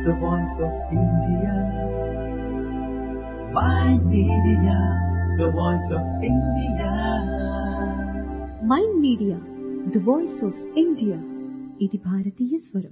the voice of India. My media, the voice of India. Mind media the voice of India ఇది భారతీయ స్వరం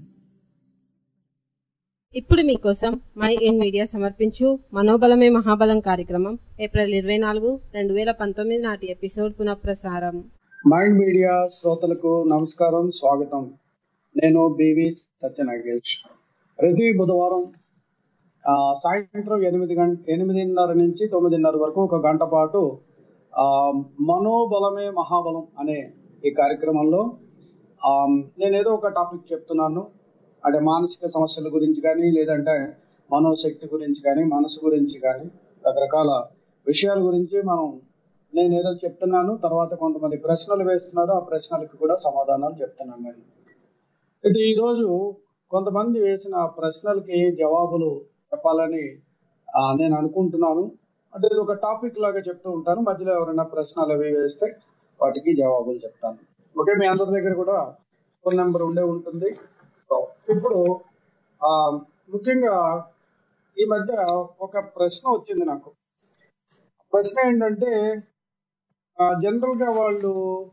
ఇప్పుడు మీకోసం my in media సమర్పించు మనోబలమే మహాబలం కార్యక్రమం ఏప్రిల్ ఇరవై నాలుగు రెండు వేల పంతొమ్మిది నాటి ఎపిసోడ్ పునఃప్రసారం మైండ్ మీడియా శ్రోతలకు నమస్కారం స్వాగతం నేను బివి సత్యనాగేష్ ప్రతి బుధవారం ఆ, సాయంత్రం ఎనిమిది గంట ఎనిమిదిన్నర నుంచి తొమ్మిదిన్నర వరకు ఒక గంట పాటు ఆ, మనోబలమే మహాబలం అనే ఈ కార్యక్రమంలో ఆ, నేను ఏదో ఒక టాపిక్ చెప్తున్నాను అంటే మానసిక సమస్యల గురించి కానీ లేదంటే మనోశక్తి గురించి కానీ మనసు గురించి కానీ రకరకాల విషయాల గురించి మనం నేను ఏదో చెప్తున్నాను తర్వాత కొంతమంది ప్రశ్నలు వేస్తున్నారు ఆ ప్రశ్నలకు కూడా సమాధానాలు చెప్తున్నాను నేను ఇది ఈరోజు కొంతమంది వేసిన ప్రశ్నలకి జవాబులు చెప్పాలని ఆ, నేను అనుకుంటున్నాను అంటే ఇది ఒక టాపిక్ లాగా చెప్తూ ఉంటాను మధ్యలో ఎవరైనా ప్రశ్నలు అవి వేస్తే వాటికి జవాబులు చెప్తాను ఓకే మీ అందరి దగ్గర కూడా ఫోన్ నెంబర్ ఉండే ఉంటుంది సో, ఇప్పుడు ఆ ముఖ్యంగా ఈ మధ్య ఒక ప్రశ్న వచ్చింది నాకు ప్రశ్న ఏంటంటే జనరల్ గా వాళ్ళు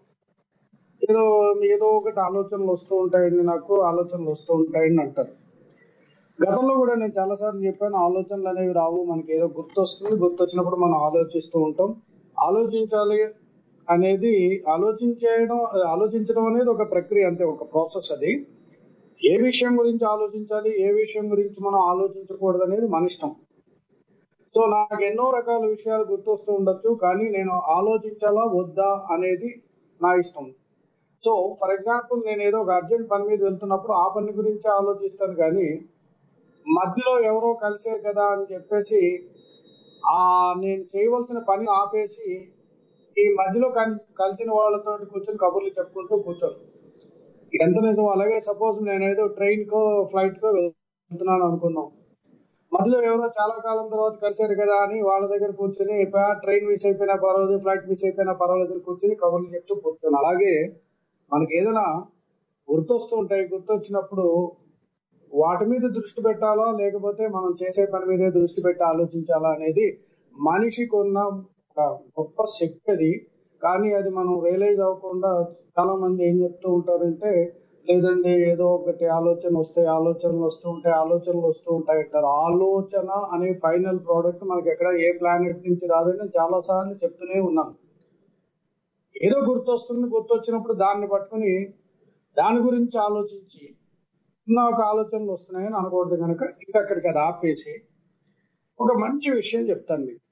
ఏదో ఏదో ఒకటి ఆలోచనలు వస్తూ ఉంటాయండి నాకు ఆలోచనలు వస్తూ ఉంటాయండి అంటారు గతంలో కూడా నేను చాలా సార్లు చెప్పాను ఆలోచనలు అనేవి రావు మనకి ఏదో గుర్తు వస్తుంది గుర్తు వచ్చినప్పుడు మనం ఆలోచిస్తూ ఉంటాం ఆలోచించాలి అనేది ఆలోచించడం ఆలోచించడం అనేది ఒక ప్రక్రియ అంతే ఒక ప్రాసెస్ అది ఏ విషయం గురించి ఆలోచించాలి ఏ విషయం గురించి మనం ఆలోచించకూడదు అనేది మన ఇష్టం సో నాకు ఎన్నో రకాల విషయాలు గుర్తొస్తూ ఉండొచ్చు కానీ నేను ఆలోచించాలా వద్దా అనేది నా ఇష్టం సో ఫర్ ఎగ్జాంపుల్ నేను ఏదో ఒక అర్జెంట్ పని మీద వెళ్తున్నప్పుడు ఆ పని గురించి ఆలోచిస్తాను కానీ మధ్యలో ఎవరో కలిసారు కదా అని చెప్పేసి ఆ నేను చేయవలసిన పని ఆపేసి ఈ మధ్యలో కన్- కలిసిన వాళ్ళతో కూర్చొని కబుర్లు చెప్పుకుంటూ కూర్చోను ఎంత నిజం అలాగే సపోజ్ నేను ఏదో ట్రైన్ కో ఫ్లైట్ కో వెళ్తున్నాను అనుకుందాం మధ్యలో ఎవరో చాలా కాలం తర్వాత కలిశారు కదా అని వాళ్ళ దగ్గర కూర్చొని ట్రైన్ మిస్ అయిపోయినా పర్వాలేదు ఫ్లైట్ మిస్ అయిపోయినా పర్వాలేదు అని కూర్చొని కబుర్లు చెప్తూ కూర్చొని అలాగే మనకి ఏదైనా గుర్తొస్తూ ఉంటాయి గుర్తొచ్చినప్పుడు వాటి మీద దృష్టి పెట్టాలా లేకపోతే మనం చేసే పని మీదే దృష్టి పెట్టి ఆలోచించాలా అనేది మనిషికి ఉన్న ఒక గొప్ప శక్తి అది కానీ అది మనం రియలైజ్ అవ్వకుండా చాలా మంది ఏం చెప్తూ ఉంటారంటే లేదండి ఏదో ఒకటి ఆలోచన వస్తే ఆలోచనలు వస్తూ ఉంటాయి ఆలోచనలు వస్తూ ఉంటాయి అంటారు ఆలోచన అనే ఫైనల్ ప్రోడక్ట్ మనకి ఎక్కడ ఏ ప్లానెట్ నుంచి రాదని చాలా సార్లు చెప్తూనే ఉన్నాను ఏదో గుర్తొస్తుంది గుర్తొచ్చినప్పుడు దాన్ని పట్టుకుని దాని గురించి ఆలోచించి నాకు ఆలోచనలు వస్తున్నాయని అనకూడదు కనుక ఇంకా అక్కడికి అది ఆపేసి ఒక మంచి విషయం చెప్తాను మీకు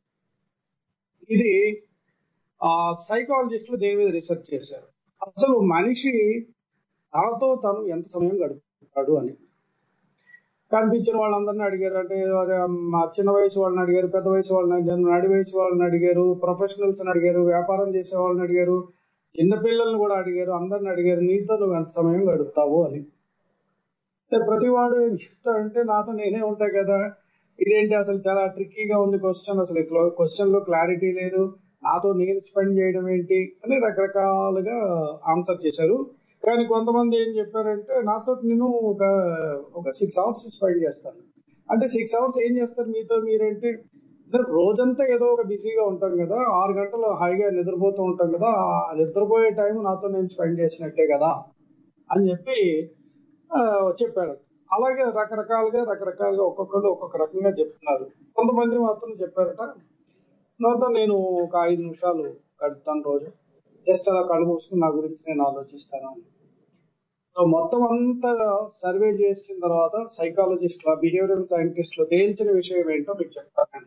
ఇది ఆ సైకాలజిస్టులు దేని మీద రీసెర్చ్ చేశారు అసలు మనిషి తనతో తను ఎంత సమయం గడుపుతాడు అని కనిపించిన వాళ్ళందరినీ అడిగారు అంటే వారి, మా చిన్న వయసు వాళ్ళని అడిగారు పెద్ద వయసు వాళ్ళని అడిగారు నడి వయసు వాళ్ళని అడిగారు ప్రొఫెషనల్స్ అడిగారు వ్యాపారం చేసే వాళ్ళని అడిగారు చిన్న పిల్లల్ని కూడా అడిగారు అందరిని అడిగారు నీతో నువ్వు ఎంత సమయం గడుపుతావు అని అంటే ప్రతి వాడు ఏం చెప్తాడంటే నాతో నేనే ఉంటాయి కదా ఇదేంటి అసలు చాలా ట్రిక్కీగా ఉంది క్వశ్చన్ అసలు క్వశ్చన్ లో క్లారిటీ లేదు నాతో నేను స్పెండ్ చేయడం ఏంటి అని రకరకాలుగా ఆన్సర్ చేశారు కానీ కొంతమంది ఏం చెప్పారంటే నాతో నేను ఒక ఒక సిక్స్ అవర్స్ స్పెండ్ చేస్తాను అంటే సిక్స్ అవర్స్ ఏం చేస్తారు మీతో మీరేంటి అంటే రోజంతా ఏదో ఒక బిజీగా ఉంటాం కదా ఆరు గంటలు హాయిగా నిద్రపోతూ ఉంటాం కదా ఆ నిద్రపోయే టైం నాతో నేను స్పెండ్ చేసినట్టే కదా అని చెప్పి ఆ, చెప్పారు అలాగే రకరకాలుగా రకరకాలుగా ఒక్కొక్కరు ఒక్కొక్క రకంగా చెప్తున్నారు కొంతమంది మాత్రం చెప్పారట నాతో నేను ఒక ఐదు నిమిషాలు గడుపుతాను రోజు జస్ట్ అలా కళ్ళు మూసుకుని నా గురించి నేను ఆలోచిస్తాను అని. సో మొత్తం అంతా సర్వే చేసిన తర్వాత సైకాలజిస్టుల బిహేవియరల్ సైంటిస్టులు తేల్చిన విషయం ఏంటో మీకు చెప్తాను నేను.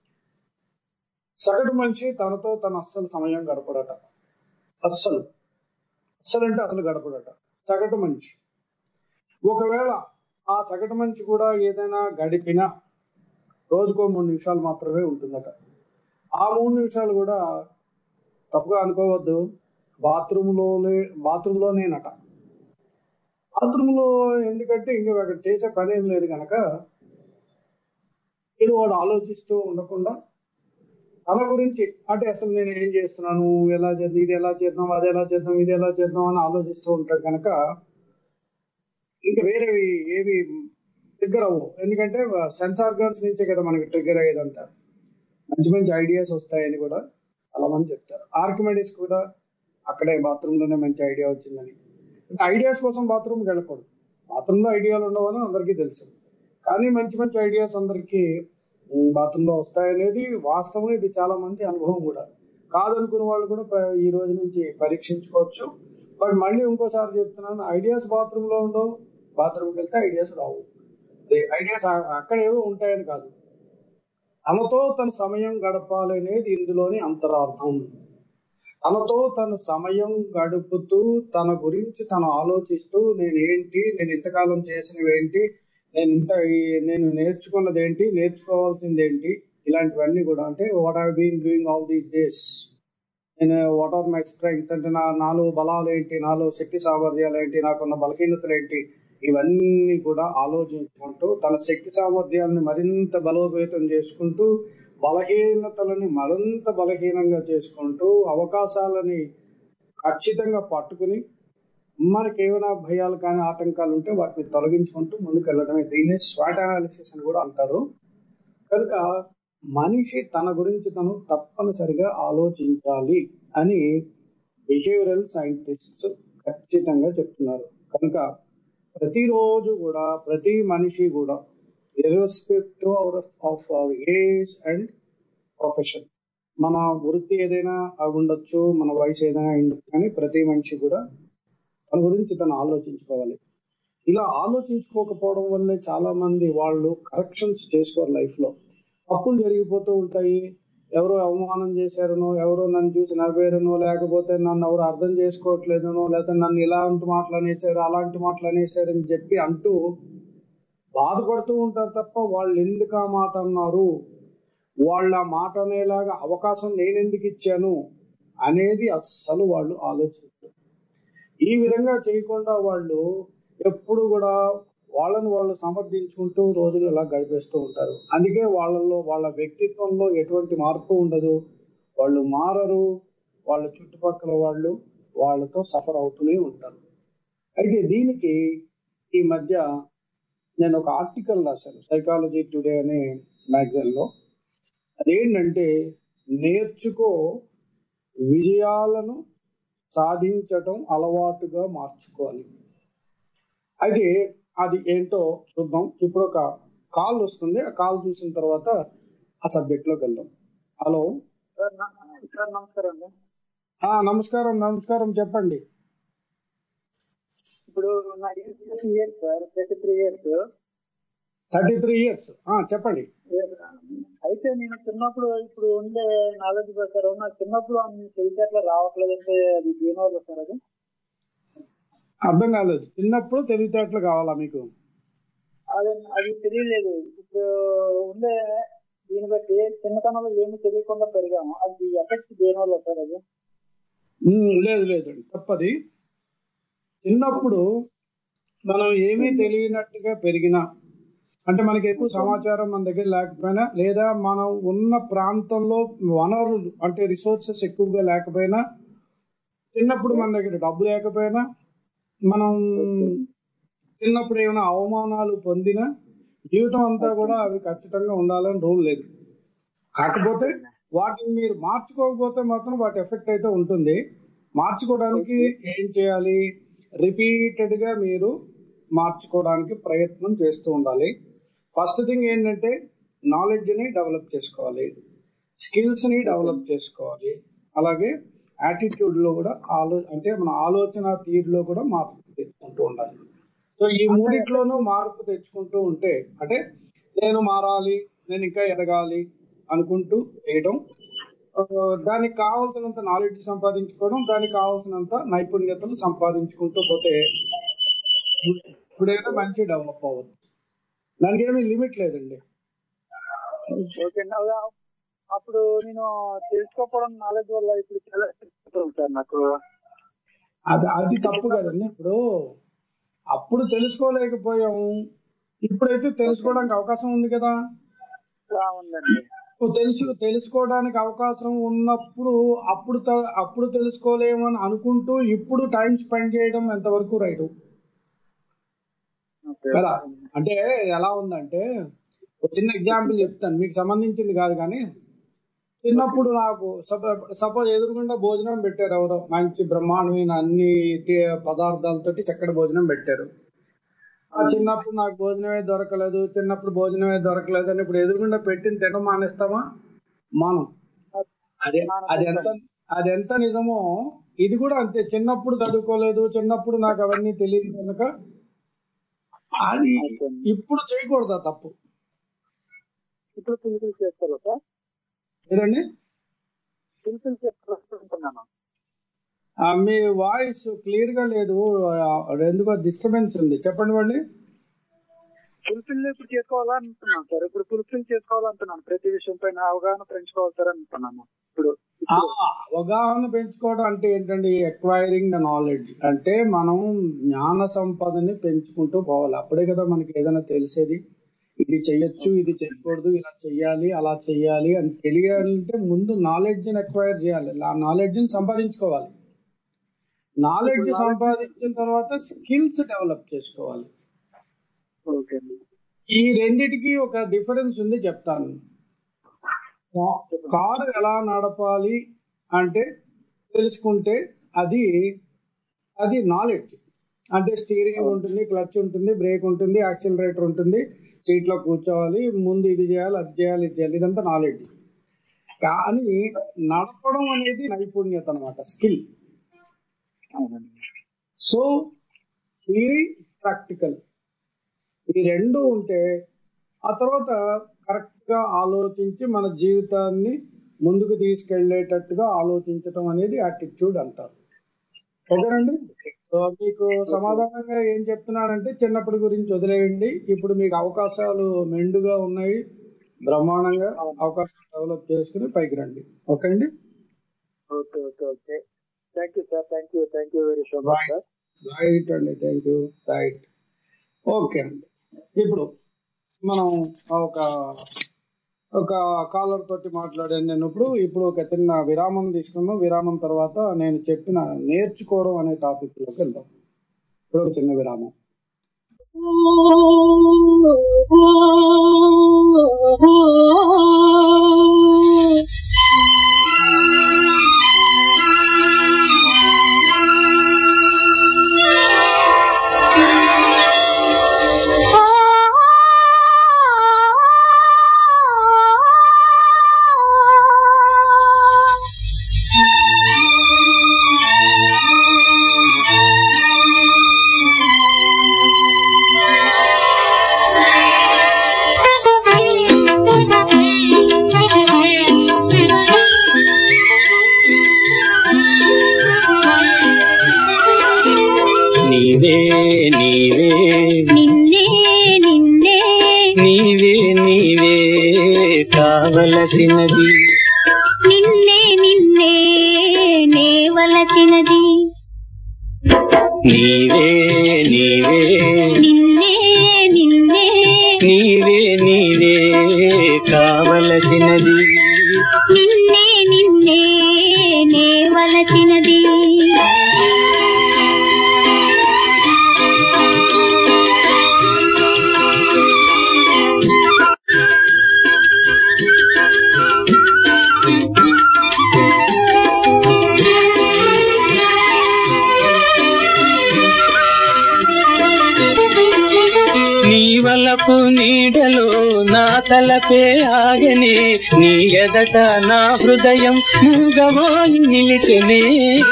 సగటు మనిషి తనతో తన అస్సలు సమయం గడపడట అస్సలు అస్సలు అంటే అసలు గడపడట సగటు మనిషి ఒకవేళ ఆ సగటు మనిషి కూడా ఏదైనా గడిపినా రోజుకో మూడు నిమిషాలు మాత్రమే ఉంటుందట ఆ మూడు నిమిషాలు కూడా తప్పుగా అనుకోవద్దు బాత్రూంలోనే బాత్రూంలోనేనట బాత్రూంలో ఎందుకంటే ఇంకా అక్కడ చేసే పని ఏం లేదు కనుక ఇది వాడు ఆలోచిస్తూ ఉండకుండా తన గురించి అంటే అసలు నేను ఏం చేస్తున్నాను ఎలా చేద్దాం ఇది ఎలా చేద్దాం అది ఎలా చేద్దాం ఇది ఎలా చేద్దాం అని ఆలోచిస్తూ ఉంటాడు కనుక ఇంకా వేరేవి ఏవి ట్రిగ్గర్ అవ్వవు ఎందుకంటే సెన్స్ ఆర్గాన్స్ నుంచే కదా మనకి ట్రిగ్గర్ అయ్యేదంతా మంచి మంచి ఐడియాస్ వస్తాయని కూడా చాలా మంది చెప్తారు ఆర్కిమెడిస్ కూడా అక్కడే బాత్రూమ్ లోనే మంచి ఐడియా వచ్చిందని ఐడియాస్ కోసం బాత్రూమ్కి వెళ్ళకూడదు బాత్రూమ్ లో ఐడియాలు ఉండవని అందరికీ తెలుసు కానీ మంచి మంచి ఐడియాస్ అందరికీ బాత్రూమ్ లో వస్తాయనేది వాస్తవం ఇది చాలా మంది అనుభవం కూడా కాదనుకున్న వాళ్ళు కూడా ప్ర- ఈ రోజు నుంచి పరీక్షించుకోవచ్చు బట్ మళ్ళీ ఇంకోసారి చెప్తున్నాను ఐడియాస్ బాత్రూమ్ లో ఉండవు బాత్రూమ్కి వెళ్తే ఐడియాస్ రావు ఐడియాస్ అక్కడ ఏవో ఉంటాయని కాదు తనతో తన సమయం గడపాలనేది ఇందులోని అంతరార్థం తనతో తన సమయం గడుపుతూ తన గురించి తను ఆలోచిస్తూ నేను ఏంటి నేను ఇంతకాలం చేసినవి ఏంటి నేను ఇంత ఈ- నేను నేర్చుకున్నది ఏంటి నేర్చుకోవాల్సింది ఏంటి ఇలాంటివన్నీ కూడా అంటే what have been doing all these days నేను వాట్ ఆర్ మై స్ట్రెంగ్స్ అంటే నా నాలో బలాలు ఏంటి నాలో శక్తి సామర్థ్యాలు ఏంటి నాకున్న బలహీనతలు ఏంటి ఇవన్నీ కూడా ఆలోచించుకుంటూ తన శక్తి సామర్థ్యాలను మరింత బలోపేతం చేసుకుంటూ బలహీనతలని మరింత బలహీనంగా చేసుకుంటూ అవకాశాలని ఖచ్చితంగా పట్టుకుని మనకి ఏమైనా భయాలు కానీ ఆటంకాలు ఉంటే వాటిని తొలగించుకుంటూ ముందుకు వెళ్ళడమే దీన్ని స్వాట్ అనాలిసిస్ అని కూడా అంటారు కనుక మనిషి తన గురించి తను తప్పనిసరిగా ఆలోచించాలి అని బిహేవియరల్ సైంటిస్ట్స్ ఖచ్చితంగా చెప్తున్నారు కనుక ప్రతిరోజు కూడా ప్రతి మనిషి కూడా irrespective of our age and profession మన వృత్తి ఏదైనా అవి ఉండొచ్చు మన వయసు ఏదైనా అయి ఉండొచ్చు కానీ ప్రతి మనిషి కూడా తన గురించి తను ఆలోచించుకోవాలి ఇలా ఆలోచించుకోకపోవడం వల్లే చాలా మంది వాళ్ళు కరెక్షన్స్ చేసుకోరు లైఫ్ లో తప్పులు జరిగిపోతూ ఉంటాయి ఎవరో అవమానం చేశారనో ఎవరో నన్ను చూసి నవ్వారనో లేకపోతే నన్ను ఎవరు అర్థం చేసుకోవట్లేదనో లేకపోతే నన్ను ఇలాంటి మాటలు అనేసారు అలాంటి మాటలు అనేసారు అని చెప్పి అంటూ బాధపడుతూ ఉంటారు తప్ప వాళ్ళు ఎందుకు ఆ మాట అన్నారు వాళ్ళ ఆ మాట అనేలాగా అవకాశం నేను ఎందుకు ఇచ్చాను అనేది అస్సలు వాళ్ళు ఆలోచించారు ఈ విధంగా చేయకుండా వాళ్ళు ఎప్పుడు కూడా వాళ్ళని వాళ్ళు సమర్థించుకుంటూ రోజులు ఇలా గడిపేస్తూ ఉంటారు అందుకే వాళ్ళల్లో వాళ్ళ వ్యక్తిత్వంలో ఎటువంటి మార్పు ఉండదు వాళ్ళు మారరు వాళ్ళ చుట్టుపక్కల వాళ్ళు వాళ్ళతో సఫర్ అవుతూనే ఉంటారు అయితే దీనికి ఈ మధ్య నేను ఒక ఆర్టికల్ రాశాను సైకాలజీ టుడే అనే మ్యాగజైన్ లో అదేంటంటే నేర్చుకో విజయాలను సాధించటం అలవాటుగా మార్చుకోవాలి అయితే అది ఏంటో చూద్దాం ఇప్పుడు ఒక కాల్ వస్తుంది ఆ కాల్ చూసిన తర్వాత ఆ సబ్జెక్ట్ లోకి వెళ్దాం హలో సార్ నా- సార్ నమస్కారం అండి ఆ నమస్కారం నమస్కారం చెప్పండి ఇప్పుడు నా age thirty years sir thirty three years thirty three years చెప్పండి అయితే నేను చిన్నప్పుడు ఇప్పుడు ఉండే నాలెడ్జ్ ప్రకారం నాకు చిన్నప్పుడు అన్ని తెలిసేట్లా రావట్లేదంటే అది దేనివల్ల సార్ అది అర్థం కాలేదు చిన్నప్పుడు తెలివితేటలు కావాలా మీకు అది అది తెలియలేదు ఇప్పుడు ఉండే దీన్ని బట్టి చిన్నతనంలో ఏమి తెలియకుండా పెరిగాము అది ఎఫెక్ట్ దేనివల్ల సార్ అది ఉమ్, లేదు లేదు తప్పది చిన్నప్పుడు మనం ఏమీ తెలియనట్టుగా పెరిగినా అంటే మనకి ఎక్కువ సమాచారం మన దగ్గర లేకపోయినా లేదా మనం ఉన్న ప్రాంతంలో వనరులు అంటే రిసోర్సెస్ ఎక్కువగా లేకపోయినా చిన్నప్పుడు మన దగ్గర డబ్బు లేకపోయినా మనం చిన్నప్పుడు ఏమైనా అవమానాలు పొందినా జీవితం అంతా కూడా అవి ఖచ్చితంగా ఉండాలని రూల్ లేదు కాకపోతే వాటిని మీరు మార్చుకోకపోతే మాత్రం వాటి ఎఫెక్ట్ అయితే ఉంటుంది మార్చుకోవడానికి ఏం చేయాలి రిపీటెడ్ గా మీరు మార్చుకోవడానికి ప్రయత్నం చేస్తూ ఉండాలి ఫస్ట్ థింగ్ ఏంటంటే నాలెడ్జ్ ని డెవలప్ చేసుకోవాలి స్కిల్స్ ని డెవలప్ చేసుకోవాలి అలాగే యాటిట్యూడ్ లో కూడా ఆలో అంటే మన ఆలోచన తీరులో కూడా మార్పు తెచ్చుకుంటూ ఉండాలి సో ఈ మూడిట్లోనూ మార్పు తెచ్చుకుంటూ ఉంటే అంటే నేను మారాలి నేను ఇంకా ఎదగాలి అనుకుంటూ చేయడం ఆ, దానికి కావాల్సినంత నాలెడ్జ్ సంపాదించుకోవడం దానికి కావాల్సినంత నైపుణ్యతలు సంపాదించుకుంటూ పోతే ఇప్పుడైనా మంచి డెవలప్ అవ్వదు దానికి ఏమీ లిమిట్ లేదండి ఓకే అలా అప్పుడు నేను తెలుసుకోకపోవడం నాలెడ్జ్ వల్ల ఇప్పుడు చాలా తెలుస్తుంది సార్ నాకు అది అది తప్పు కదండి ఇప్పుడు అప్పుడు తెలుసుకోలేకపోయాము ఇప్పుడైతే తెలుసుకోవడానికి అవకాశం ఉంది కదా ఆ, ఉందండి ఇప్పుడు తెలుసు తెలుసుకోవడానికి అవకాశం ఉన్నప్పుడు అప్పుడు త- అప్పుడు తెలుసుకోలేమని అనుకుంటూ ఇప్పుడు టైం స్పెండ్ చేయడం ఎంతవరకు రైట్ కదా అంటే ఎలా ఉందంటే ఒక చిన్న ఎగ్జాంపుల్ చెప్తాను మీకు సంబంధించింది కాదు కానీ చిన్నప్పుడు నాకు సపోజ్ ఎదురుగుండా భోజనం పెట్టారు ఎవరో మంచి బ్రహ్మాండమైన అన్ని తి- పదార్థాలతోటి చక్కటి భోజనం పెట్టారు ఆ చిన్నప్పుడు నాకు భోజనమే దొరకలేదు చిన్నప్పుడు భోజనమే దొరకలేదు అని ఇప్పుడు ఎదురుగుండా పెట్టిన తినడం మానేస్తామా మానం అదే అది ఎంత అది ఎంత నిజమో ఇది కూడా అంతే చిన్నప్పుడు చదువుకోలేదు చిన్నప్పుడు నాకు అవన్నీ తెలియదు కనుక అది ఇప్పుడు చేయకూడదు ఆ తప్పు ఇప్పుడు పిలుపులు చేస్తారు సార్ ఏదండి పిలుపులు చేస్తున్నాను ఆ, మీ వాయిస్ క్లియర్ గా లేదు ఆ, ఎందుకో డిస్టర్బెన్స్ ఉంది చెప్పండి మళ్ళీ ఫుల్ఫిల్ ఇప్పుడు చేసుకోవాలంటున్నాను సార్ ఇప్పుడు ఫుల్ఫిల్ చేసుకోవాలంటున్నాను ప్రతి విషయం పైన అవగాహన పెంచుకోవాలి సార్ అంటున్నాను ఇప్పుడు ఆ, అవగాహన పెంచుకోవడం అంటే ఏంటండి ఎక్వైరింగ్ ద నాలెడ్జ్ అంటే మనం జ్ఞాన సంపదని పెంచుకుంటూ పోవాలి అప్పుడే కదా మనకి ఏదైనా తెలిసేది ఇది చెయ్యొచ్చు ఇది చేయకూడదు ఇలా చెయ్యాలి అలా చెయ్యాలి అని తెలియాలంటే ముందు నాలెడ్జ్ ని ఎక్వైర్ చేయాలి ఆ నాలెడ్జ్ ని సంపాదించుకోవాలి నాలెడ్జ్ సంపాదించిన తర్వాత స్కిల్స్ డెవలప్ చేసుకోవాలి ఓకే అండి ఈ రెండిటికి ఒక డిఫరెన్స్ ఉంది చెప్తాను కా- కారు ఎలా నడపాలి అంటే తెలుసుకుంటే అది అది నాలెడ్జ్ అంటే స్టీరింగ్ ఉంటుంది క్లచ్ ఉంటుంది బ్రేక్ ఉంటుంది యాక్సిలరేటర్ ఉంటుంది సీట్ లో కూర్చోవాలి ముందు ఇది చేయాలి అది చేయాలి ఇది చేయాలి ఇదంతా నాలెడ్జ్ కానీ నడపడం అనేది నైపుణ్యత అన్నమాట స్కిల్ అవునండి సో థియరీ ప్రాక్టికల్ ఈ రెండు ఉంటే ఆ తర్వాత కరెక్ట్ గా ఆలోచించి మన జీవితాన్ని ముందుకు తీసుకెళ్లేటట్టుగా ఆలోచించటం అనేది యాటిట్యూడ్ అంటారు ఓకేనండి సో మీకు సమాధానంగా ఏం చెప్తున్నానంటే చిన్నప్పటి గురించి వదిలేయండి ఇప్పుడు మీకు అవకాశాలు మెండుగా ఉన్నాయి బ్రహ్మాండంగా అవకాశాలు డెవలప్ చేసుకుని పైకి రండి ఓకే అండి okay okay okay thank you sir thank you thank you very so much sir right అండి థ్యాంక్ యూ రైట్ ఓకే అండి ఇప్పుడు మనం ఒక ఒక కాలర్ తోటి మాట్లాడాను నేను ఇప్పుడు ఇప్పుడు ఒక చిన్న విరామం తీసుకుందాం విరామం తర్వాత నేను చెప్పిన నేర్చుకోవడం అనే టాపిక్ లోకి వెళ్దాం ఇప్పుడు ఒక చిన్న విరామం నీవే నీవే నిన్నే నిన్నే నీవే నీవే కావలసినది నిన్నే నిన్నే నేవలచినది నీవే నీవే నిన్నే నిన్నే నీవే నీవే కావలసినది నిన్నే నిన్నే నేవలచినది నీ వలపు నీడలో నా తలపే ఆగనే నీ ఎదట నా హృదయం మూగవాయి నిలిచెనే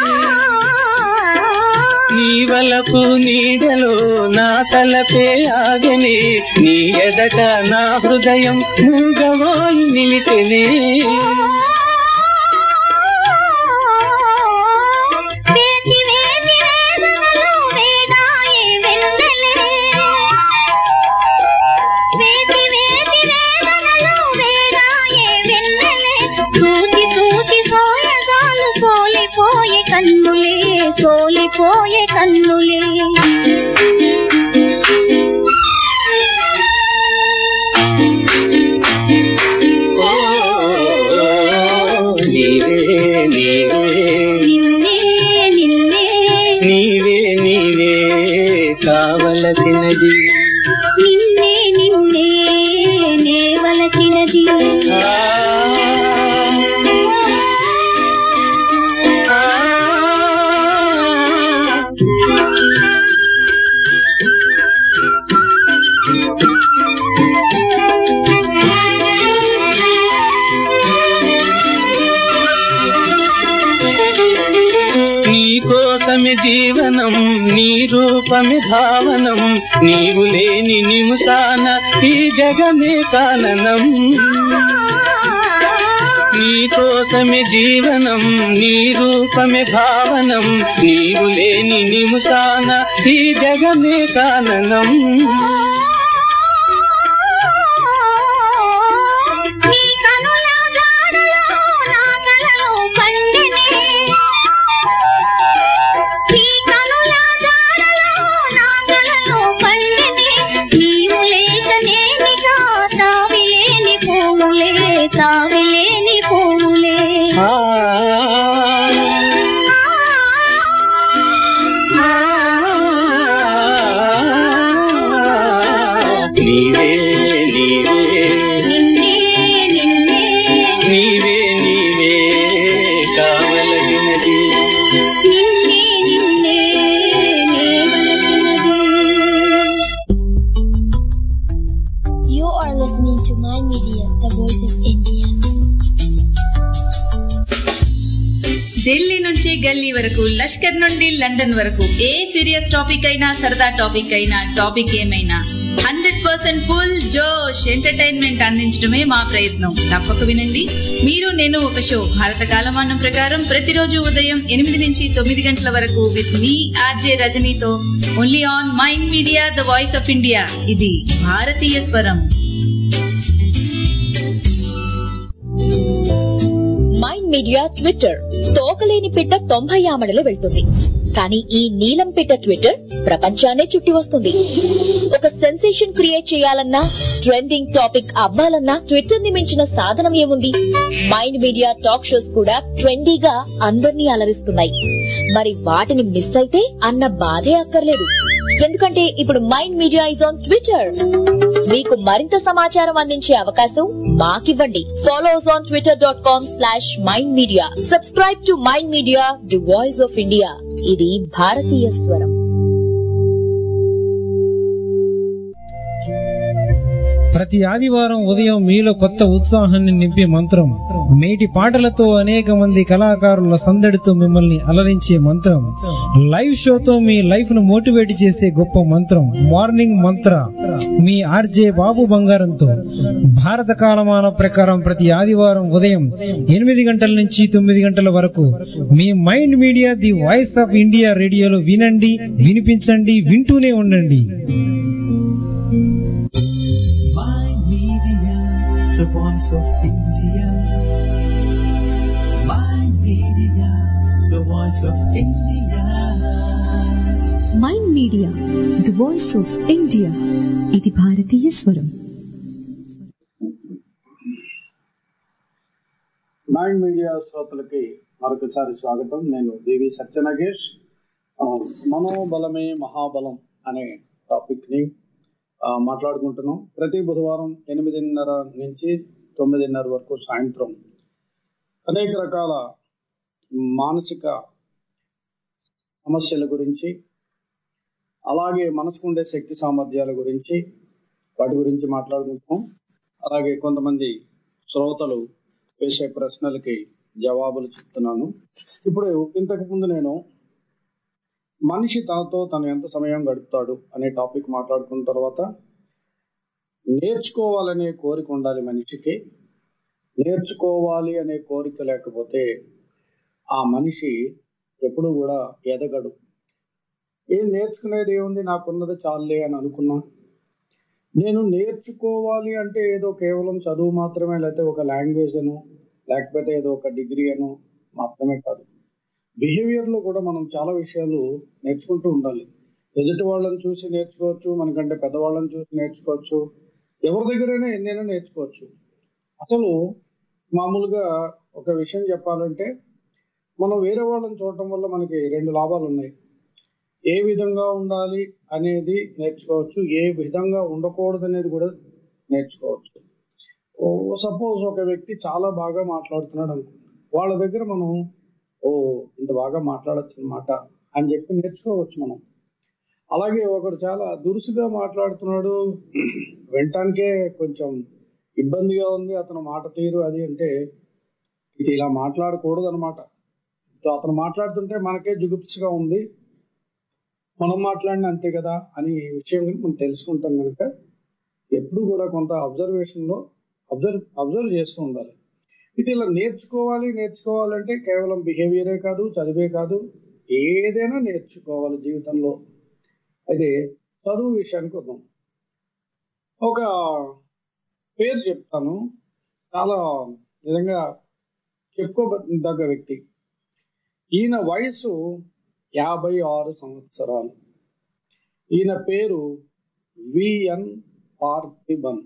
నీ వలపు నీడలో నా తలపే ఆగనే నీ ఎదట నా హృదయం మూగవాయి నిలిచెనే వేచి వేచి వేదనలు వేదాయే వెన్నెలే వేచి వేచి వేదనలు వేదాయే వెన్నెలే చూచి చూచి సోయగాలు సోలిపోయే కన్నులే సోలిపోయే కన్నులే ఓ నీవే నీవే నిన్నే నిన్నే నీవే నీవే కావలసినది నీ కోసమే జీవనం నీ రూపమే భావనం నీవు లేని నిముసాన ఈ జగమే కాననం నీ కోసమే జీవనం నీ రూపమే భావనం నీవు లేని నిముసాన ఈ జగమే కాననం నీ కనుల జాడలో నా కలలో పండినే నీ కనుల జాడలో నా కలలో పండినే నీవు లేకనేమిగా తావిలేని పూలే తావిలేని పూలే ఆ నీవే నీవే నిన్నే నిన్నే నీవే నీవే కావలసినది నిన్నే నిన్నే నేవలచినది You are listening to Mind Media, the voice of India. Delhi నుంచి గల్లీ వరకు లష్కర్ నుండి లండన్ వరకు ఏ సీరియస్ టాపిక్ అయినా సరదా టాపిక్ అయినా టాపిక్ ఏమైనా హండ్రెడ్ పర్సెంట్ ఫుల్ జోష్ ఎంటర్టైన్మెంట్ అందించడమే మా ప్రయత్నం తప్పక వినండి మీరు నేను ఒక షో భారత కాలమానం ప్రకారం ప్రతిరోజు ఉదయం ఎనిమిది నుంచి తొమ్మిది గంటల వరకు విత్ మీ ఆర్జే రజనీతో only on mind media the voice of India ఇది భారతీయ స్వరం మైండ్ మీడియా ట్విట్టర్ తోకలేని పిట్ట తొంభై ఆమడలు వెళ్తుంది కానీ ఈ నీలం పిట్ట ట్విట్టర్ ప్రపంచాన్నే చుట్టి వస్తుంది ఒక సెన్సేషన్ క్రియేట్ చేయాలన్నా ట్రెండింగ్ టాపిక్ అవ్వాలన్నా ట్విట్టర్ ని మించిన సాధనం ఏముంది మైండ్ మీడియా టాక్ షోస్ కూడా ట్రెండీగా అందర్నీ అలరిస్తున్నాయి మరి వాటిని మిస్ అయితే అన్న బాధే అక్కర్లేదు ఎందుకంటే ఇప్పుడు mind media is on Twitter మీకు మరింత సమాచారం అందించే అవకాశం మాకివ్వండి follow us on Twitter dot com slash mind media subscribe to mind media the voice of India ఇది భారతీయ స్వరం ప్రతి ఆదివారం ఉదయం మీలో కొత్త ఉత్సాహాన్ని నింపే మంత్రం మేటి పాటలతో అనేక మంది కళాకారుల సందడితో మిమ్మల్ని అలరించే మంత్రం లైవ్ షోతో మీ లైఫ్ ను మోటివేట్ చేసే గొప్ప మంత్రం మార్నింగ్ మంత్ర మీ ఆర్జే బాబు బంగారంతో భారత కాలమాన ప్రకారం ప్రతి ఆదివారం ఉదయం ఎనిమిది గంటల నుంచి తొమ్మిది గంటల వరకు మీ mind media the voice of India రేడియోలో వినండి వినిపించండి వింటూనే ఉండండి Mind Media, the voice of India. Mind Media, the voice of India. Mind media the voice of India ఇది భారతీయ స్వరం మైండ్ మీడియా శ్రోతలకి మరొకసారి స్వాగతం నేను దేవి సత్యనగేష్ ఆ, మనోబలమే మహాబలం అనే టాపిక్ ని ఆ, మాట్లాడుకుంటున్నాం ప్రతి బుధవారం ఎనిమిదిన్నర నుంచి తొమ్మిదిన్నర వరకు సాయంత్రం అనేక రకాల మానసిక సమస్యల గురించి అలాగే మనసుకుండే శక్తి సామర్థ్యాల గురించి వాటి గురించి మాట్లాడుకుంటాం అలాగే కొంతమంది శ్రోతలు వేసే ప్రశ్నలకి జవాబులు చెప్తున్నాను ఇప్పుడు ఇంతకు ముందు నేను మనిషి తనతో తను ఎంత సమయం గడుపుతాడు అనే టాపిక్ మాట్లాడుకున్న తర్వాత నేర్చుకోవాలనే కోరిక ఉండాలి మనిషికి నేర్చుకోవాలి అనే కోరిక లేకపోతే ఆ మనిషి ఎప్పుడు కూడా ఎదగడు ఏం నేర్చుకునేది ఏముంది నాకున్నది చాలే అని అనుకున్నా నేను నేర్చుకోవాలి అంటే ఏదో కేవలం చదువు మాత్రమే లేకపోతే ఒక లాంగ్వేజ్ అను లేకపోతే ఏదో ఒక డిగ్రీ అను మాత్రమే కాదు బిహేవియర్ లో కూడా మనం చాలా విషయాలు నేర్చుకుంటూ ఉండాలి ఎదుటి వాళ్ళని చూసి నేర్చుకోవచ్చు మనకంటే పెద్దవాళ్ళని చూసి నేర్చుకోవచ్చు ఎవరి దగ్గరైనా ఎన్నైనా నేర్చుకోవచ్చు అసలు మామూలుగా ఒక విషయం చెప్పాలంటే మనం వేరే వాళ్ళని చూడటం వల్ల మనకి రెండు లాభాలు ఉన్నాయి ఏ విధంగా ఉండాలి అనేది నేర్చుకోవచ్చు ఏ విధంగా ఉండకూడదు అనేది కూడా నేర్చుకోవచ్చు ఓ- సపోజ్ ఒక వ్యక్తి చాలా బాగా మాట్లాడుతున్నాడు అనుకో వాళ్ళ దగ్గర మనం ఓ ఇంత బాగా మాట్లాడచ్చు అనమాట అని చెప్పి నేర్చుకోవచ్చు మనం అలాగే ఒకడు చాలా దురుసుగా మాట్లాడుతున్నాడు వినటానికే కొంచెం ఇబ్బందిగా ఉంది అతను మాట తీరు అది అంటే ఇది ఇలా మాట్లాడకూడదు అనమాట అతను మాట్లాడుతుంటే మనకే జుగుప్సగా ఉంది మనం మాట్లాడిన అంతే కదా అని ఈ విషయం కనుక మనం తెలుసుకుంటాం కనుక ఎప్పుడు కూడా కొంత అబ్జర్వేషన్ లో అబ్జర్వ్ అబ్జర్వ్ చేస్తూ ఉండాలి ఇది ఇలా నేర్చుకోవాలి నేర్చుకోవాలంటే కేవలం బిహేవియరే కాదు చదివే కాదు ఏదైనా నేర్చుకోవాలి జీవితంలో అయితే చదువు విషయానికి వద్దాం ఒక పేరు చెప్తాను చాలా నిజంగా చెప్పుకోదగ్గ వ్యక్తి ఈయన వయసు యాభై ఆరు సంవత్సరాలు ఈయన పేరు విఎన్ పార్థిబన్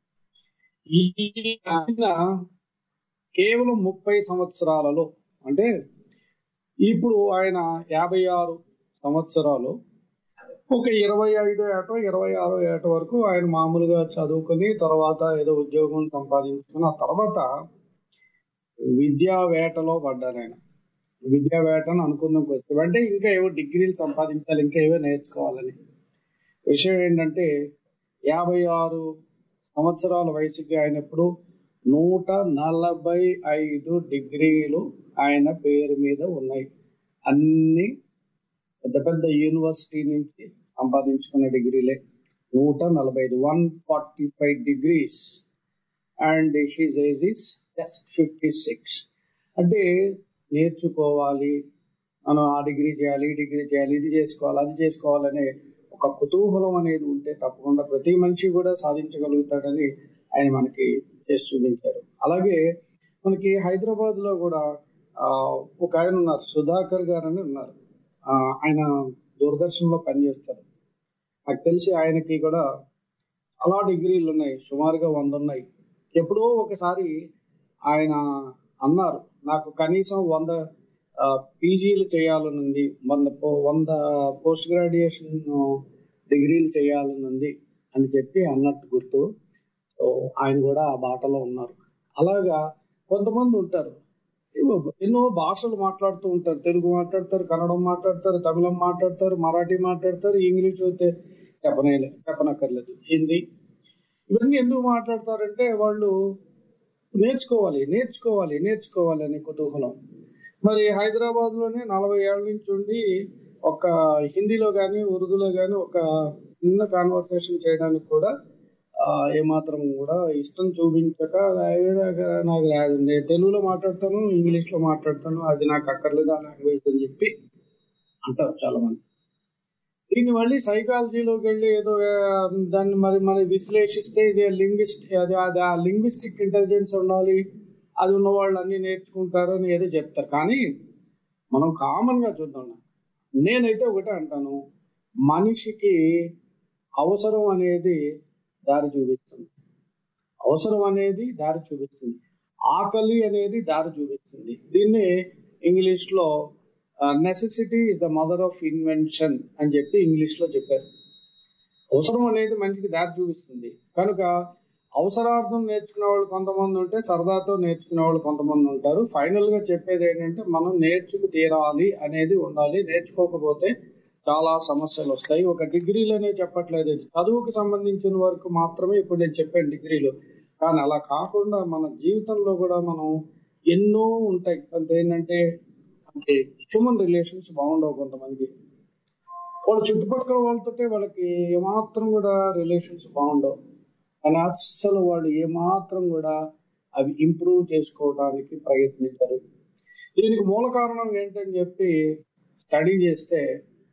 ఆయన కేవలం ముప్పై సంవత్సరాలలో అంటే ఇప్పుడు ఆయన యాభై ఆరు సంవత్సరాలు ఒక ఇరవై ఐదు ఏటో ఇరవై ఆరో ఏట వరకు ఆయన మామూలుగా చదువుకుని తర్వాత ఏదో ఉద్యోగం సంపాదించుకుని ఆ తర్వాత విద్యా వేటలో పడ్డారు ఆయన విద్యా వేట అని అనుకుందాం కొంచెం అంటే ఇంకా ఏవో డిగ్రీలు సంపాదించాలి ఇంకా ఏవో నేర్చుకోవాలని విషయం ఏంటంటే యాభై ఆరు సంవత్సరాల వయసుకి ఆయనప్పుడు నూట నలభై ఐదు డిగ్రీలు ఆయన పేరు మీద ఉన్నాయి అన్ని పెద్ద పెద్ద యూనివర్సిటీ నుంచి సంపాదించుకున్న డిగ్రీలే నూట నలభై ఐదు one forty five degrees and his age is just fifty six అంటే నేర్చుకోవాలి మనం ఆ డిగ్రీ చేయాలి ఈ డిగ్రీ చేయాలి ఇది చేసుకోవాలి అది చేసుకోవాలనే ఒక కుతూహలం అనేది ఉంటే తప్పకుండా ప్రతి మనిషి కూడా సాధించగలుగుతాడని ఆయన మనకి చేసి చూపించారు అలాగే మనకి హైదరాబాద్ లో కూడా ఆ, ఒక ఆయన ఉన్నారు సుధాకర్ గారు అని ఉన్నారు ఆ, ఆయన దూరదర్శన్ లో పనిచేస్తారు నాకు తెలిసి ఆయనకి కూడా చాలా డిగ్రీలు ఉన్నాయి సుమారుగా వంద ఉన్నాయి ఎప్పుడో ఒకసారి ఆయన అన్నారు నాకు కనీసం వంద ఆ, పీజీలు చేయాలని ఉంది వంద పో- వంద పోస్ట్ గ్రాడ్యుయేషన్ డిగ్రీలు చేయాలని ఉంది అని చెప్పి అన్నట్టు గుర్తు సో ఆయన కూడా ఆ బాటలో ఉన్నారు అలాగా కొంతమంది ఉంటారు ఏవో- ఎన్నో భాషలు మాట్లాడుతూ ఉంటారు తెలుగు మాట్లాడతారు కన్నడం మాట్లాడతారు తమిళం మాట్లాడతారు మరాఠీ మాట్లాడతారు ఇంగ్లీష్ అయితే చెప్పనేలే చెప్పనక్కర్లేదు హిందీ ఇవన్నీ ఎందుకు మాట్లాడతారంటే వాళ్ళు నేర్చుకోవాలి నేర్చుకోవాలి నేర్చుకోవాలి అనే కుతూహలం మరి హైదరాబాద్ లోనే నలభై ఏళ్ళ నుంచి ఉండి ఒక హిందీలో కానీ ఉర్దూలో కానీ ఒక చిన్న కాన్వర్సేషన్ చేయడానికి కూడా ఆ, ఏమాత్రం కూడా ఇష్టం చూపించక "అయ్యో, నాకు నాకు రాదు నేను తెలుగులో మాట్లాడతాను ఇంగ్లీష్ లో మాట్లాడతాను అది నాకు అక్కర్లేదు ఆ లాంగ్వేజ్ అని చెప్పి అంటారు చాలా మంది దీన్ని మళ్ళీ సైకాలజీలోకి వెళ్ళి ఏదో ఆ, దాన్ని మరి మరి విశ్లేషిస్తే ఇది లింగ్విస్ట్ అది అది ఆ లింగ్విస్టిక్ ఇంటెలిజెన్స్ ఉండాలి అది ఉన్న వాళ్ళు అన్ని నేర్చుకుంటారు అని ఏదో చెప్తారు కానీ మనం కామన్ గా చూద్దాం నేనైతే ఒకటే అంటాను మనిషికి అవసరం అనేది దారి చూపిస్తుంది అవసరం అనేది దారి చూపిస్తుంది ఆకలి అనేది దారి చూపిస్తుంది దీన్ని ఇంగ్లీష్ లో necessity is the mother of invention అని చెప్పి ఇంగ్లీష్ లో చెప్పారు అవసరం అనేది మనిషికి దారి చూపిస్తుంది కనుక అవసరార్థం నేర్చుకునే వాళ్ళు కొంతమంది ఉంటే సరదాతో నేర్చుకునే వాళ్ళు కొంతమంది ఉంటారు ఫైనల్ గా చెప్పేది ఏంటంటే మనం నేర్చుకు తీరాలి అనేది ఉండాలి నేర్చుకోకపోతే చాలా సమస్యలు వస్తాయి ఒక డిగ్రీలోనే చెప్పట్లేదు చదువుకు సంబంధించిన వరకు మాత్రమే ఇప్పుడు నేను చెప్పాను డిగ్రీలు కానీ అలా కాకుండా మన జీవితంలో కూడా మనం ఎన్నో ఉంటాయి కొంత ఏంటంటే అంటే హ్యూమన్ రిలేషన్స్ బాగుండవు కొంతమంది వాళ్ళ చుట్టుపక్కల వాళ్ళతో వాళ్ళకి ఏమాత్రం కూడా రిలేషన్స్ బాగుండవు కానీ అస్సలు వాళ్ళు ఏమాత్రం కూడా అవి ఇంప్రూవ్ చేసుకోవడానికి ప్రయత్నించరు దీనికి మూల కారణం ఏంటని చెప్పి స్టడీ చేస్తే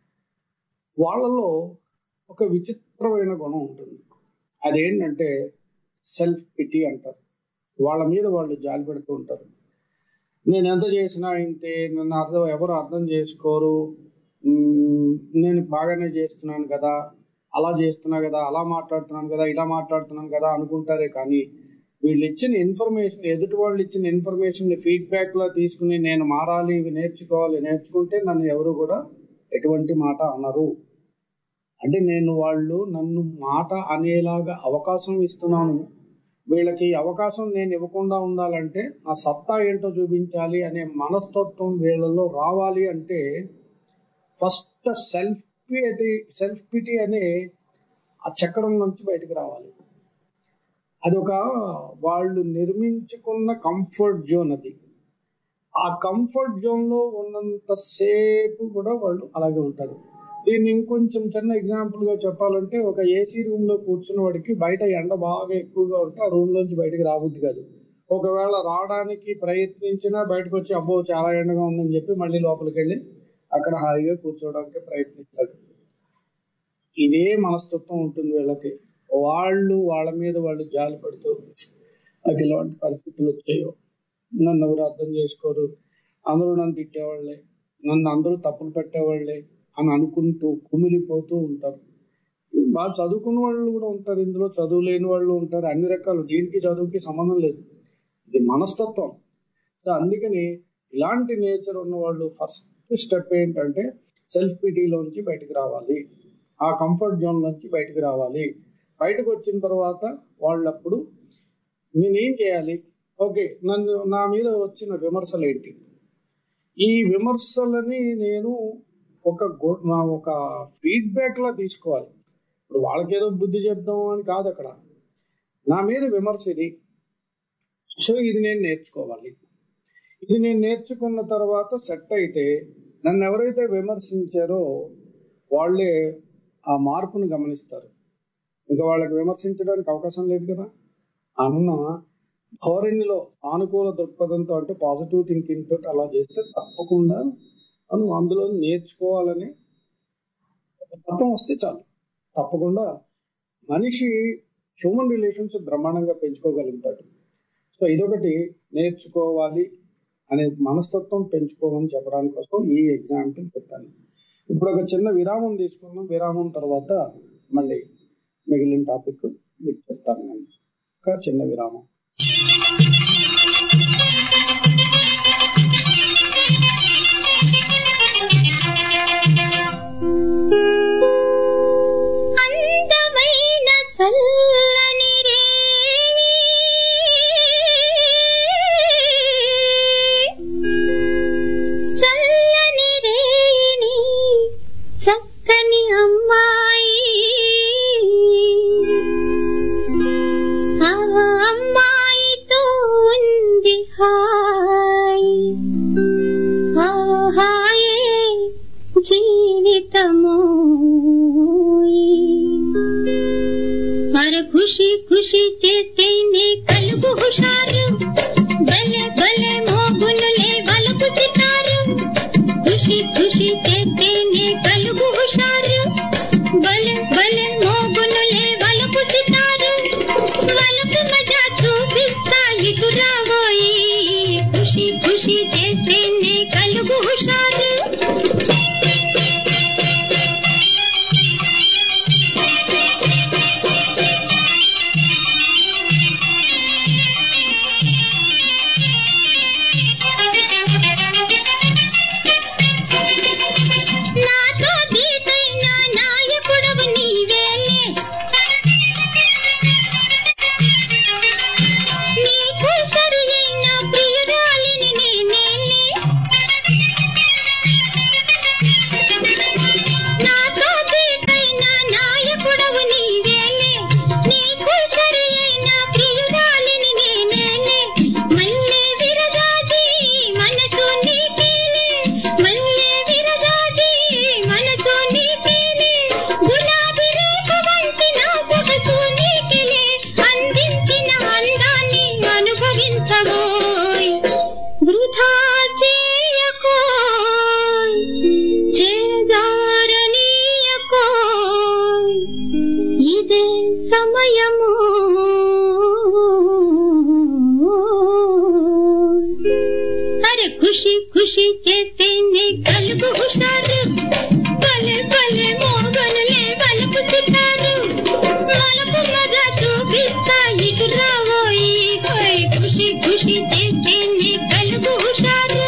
వాళ్ళలో ఒక విచిత్రమైన గుణం ఉంటుంది అదేంటంటే సెల్ఫ్ పిటి అంటారు వాళ్ళ మీద వాళ్ళు జాలి పెడుతూ ఉంటారు నేను ఎంత చేసినా ఇంతే నన్ను అర్థం ఎవరు అర్థం చేసుకోరు మ్మ్, నేను బాగానే చేస్తున్నాను కదా అలా చేస్తున్నా కదా అలా మాట్లాడుతున్నాను కదా ఇలా మాట్లాడుతున్నాను కదా అనుకుంటారే కానీ వీళ్ళు ఇచ్చిన ఇన్ఫర్మేషన్ ఎదుటి వాళ్ళు ఇచ్చిన ఇన్ఫర్మేషన్ ఫీడ్బ్యాక్ లా తీసుకుని నేను మారాలి ఇవి నేర్చుకోవాలి నేర్చుకుంటే నన్ను ఎవరు కూడా ఎటువంటి మాట అనరు అంటే నేను వాళ్ళు నన్ను మాట అనేలాగా అవకాశం ఇస్తున్నాను వీళ్ళకి అవకాశం నేను ఇవ్వకుండా ఉండాలంటే ఆ సత్తా ఏంటో చూపించాలి అనే మనస్తత్వం వీళ్ళలో రావాలి అంటే first self pity self pity అనే ఆ చక్రం నుంచి బయటకు రావాలి అదొక వాళ్ళు నిర్మించుకున్న కంఫర్ట్ జోన్ అది ఆ కంఫర్ట్ జోన్ లో ఉన్నంత సేపు కూడా వాళ్ళు అలాగే ఉంటారు దీన్ని ఇంకొంచెం చిన్న ఎగ్జాంపుల్ గా చెప్పాలంటే ఒక ఏసీ రూమ్ లో కూర్చున్న వాడికి బయట ఎండ బాగా ఎక్కువగా ఉంటే ఆ రూమ్ లోంచి బయటకు రాబుద్ది కాదు ఒకవేళ రావడానికి ప్రయత్నించినా బయటకు వచ్చి అబ్బో చాలా ఎండగా ఉందని చెప్పి మళ్ళీ లోపలికి వెళ్ళి అక్కడ హాయిగా కూర్చోవడానికి ప్రయత్నిస్తాడు ఇదే మనస్తత్వం ఉంటుంది వీళ్ళకి వాళ్ళు వాళ్ళ మీద వాళ్ళు జాలి పడుతూ నాకు ఇలాంటి పరిస్థితులు వచ్చాయో నన్ను ఎవరు అర్థం చేసుకోరు అందరూ నన్ను తిట్టేవాళ్ళే నన్ను అందరూ తప్పులు పెట్టేవాళ్ళే అని అనుకుంటూ కుమిలిపోతూ ఉంటారు బాగా చదువుకున్న వాళ్ళు కూడా ఉంటారు ఇందులో చదువు లేని వాళ్ళు ఉంటారు అన్ని రకాలు దీనికి చదువుకి సంబంధం లేదు ఇది మనస్తత్వం సో అందుకని ఇలాంటి నేచర్ ఉన్న వాళ్ళు ఫస్ట్ స్టెప్ ఏంటంటే సెల్ఫ్ పిటీలోంచి బయటకు రావాలి ఆ కంఫర్ట్ జోన్ నుంచి బయటకు రావాలి బయటకు వచ్చిన తర్వాత వాళ్ళప్పుడు నేనేం చేయాలి ఓకే నన్ను నా మీద వచ్చిన విమర్శలు ఏంటి ఈ విమర్శలని నేను ఒక గు- నా ఒక ఫీడ్బ్యాక్ లా తీసుకోవాలి ఇప్పుడు వాళ్ళకేదో బుద్ధి చెప్దాం అని కాదు అక్కడ నా మీద విమర్శ ఇది సో ఇది నేను నేర్చుకోవాలి ఇది నేను నేర్చుకున్న తర్వాత సెట్ అయితే నన్ను ఎవరైతే విమర్శించారో వాళ్ళే ఆ మార్పును గమనిస్తారు ఇంకా వాళ్ళకి విమర్శించడానికి అవకాశం లేదు కదా అన్న ధోరణిలో సానుకూల దృక్పథంతో అంటే పాజిటివ్ థింకింగ్ తోటి అలా చేస్తే తప్పకుండా మనం అందులో నేర్చుకోవాలని తత్వం వస్తే చాలు తప్పకుండా మనిషి హ్యూమన్ రిలేషన్స్ బ్రహ్మాండంగా పెంచుకోగలుగుతాడు సో ఇదొకటి నేర్చుకోవాలి అనే మనస్తత్వం పెంచుకోమని చెప్పడానికి కోసం ఈ ఎగ్జాంపుల్ చెప్పాను ఇప్పుడు ఒక చిన్న విరామం తీసుకున్నాం విరామం తర్వాత మళ్ళీ మిగిలిన టాపిక్ మీకు చెప్తాను నేను ఒక చిన్న విరామం అందమైన చల్లని రేయి చల్లని రేయిని చక్కని అమ్మాయి ఆ అమ్మాయితో ఉంది హాయ్ ఆ హాయే జీవితము మరి ఖుషి ఖుషి చేస్తేనే కలుగు హుషారు భలే భలే మోగునులే వలకు సితారు ఖుషి ఖుషి చేస్తేనే కలుగు హుషారు భలే భలే మోగునులే వలకు సితారు వలకు మజా చూపిస్తా ఇటు రాబోయి ఖుషి ఖుషి చేస్తేనే కలుగు హుషారు నాతో దీటైన నాయకుడవు నీవేలే నీకు సరి అయిన ప్రియురాలిని నేనేలే నాతో దీటైన నాయకుడవు నీవేలే నీకు సరి అయిన ప్రియురాలిని నేనేలే మల్లె విరగాజి మనసు నీకేలే మల్లె విరగాజి మనసు నీకేలే గులాబీ రేఖ వంటి నా సొగసు నీకెలే అందించిన అందాన్ని అనుభవించబోయ్ వృధా చేయకోయ్ చేదారనీయకోయ్ ఇదే సమయము అరే ఖుషి ఖుషి చేస్తేనే కలుగు హుషారు భలే భలే మోగనులే వలుపు సితారు వలుపు మజా చూపిస్తా ఇటు రాబోయి హోయ్ ఖుషి ఖుషి చేస్తేనే కలుగు హుషారు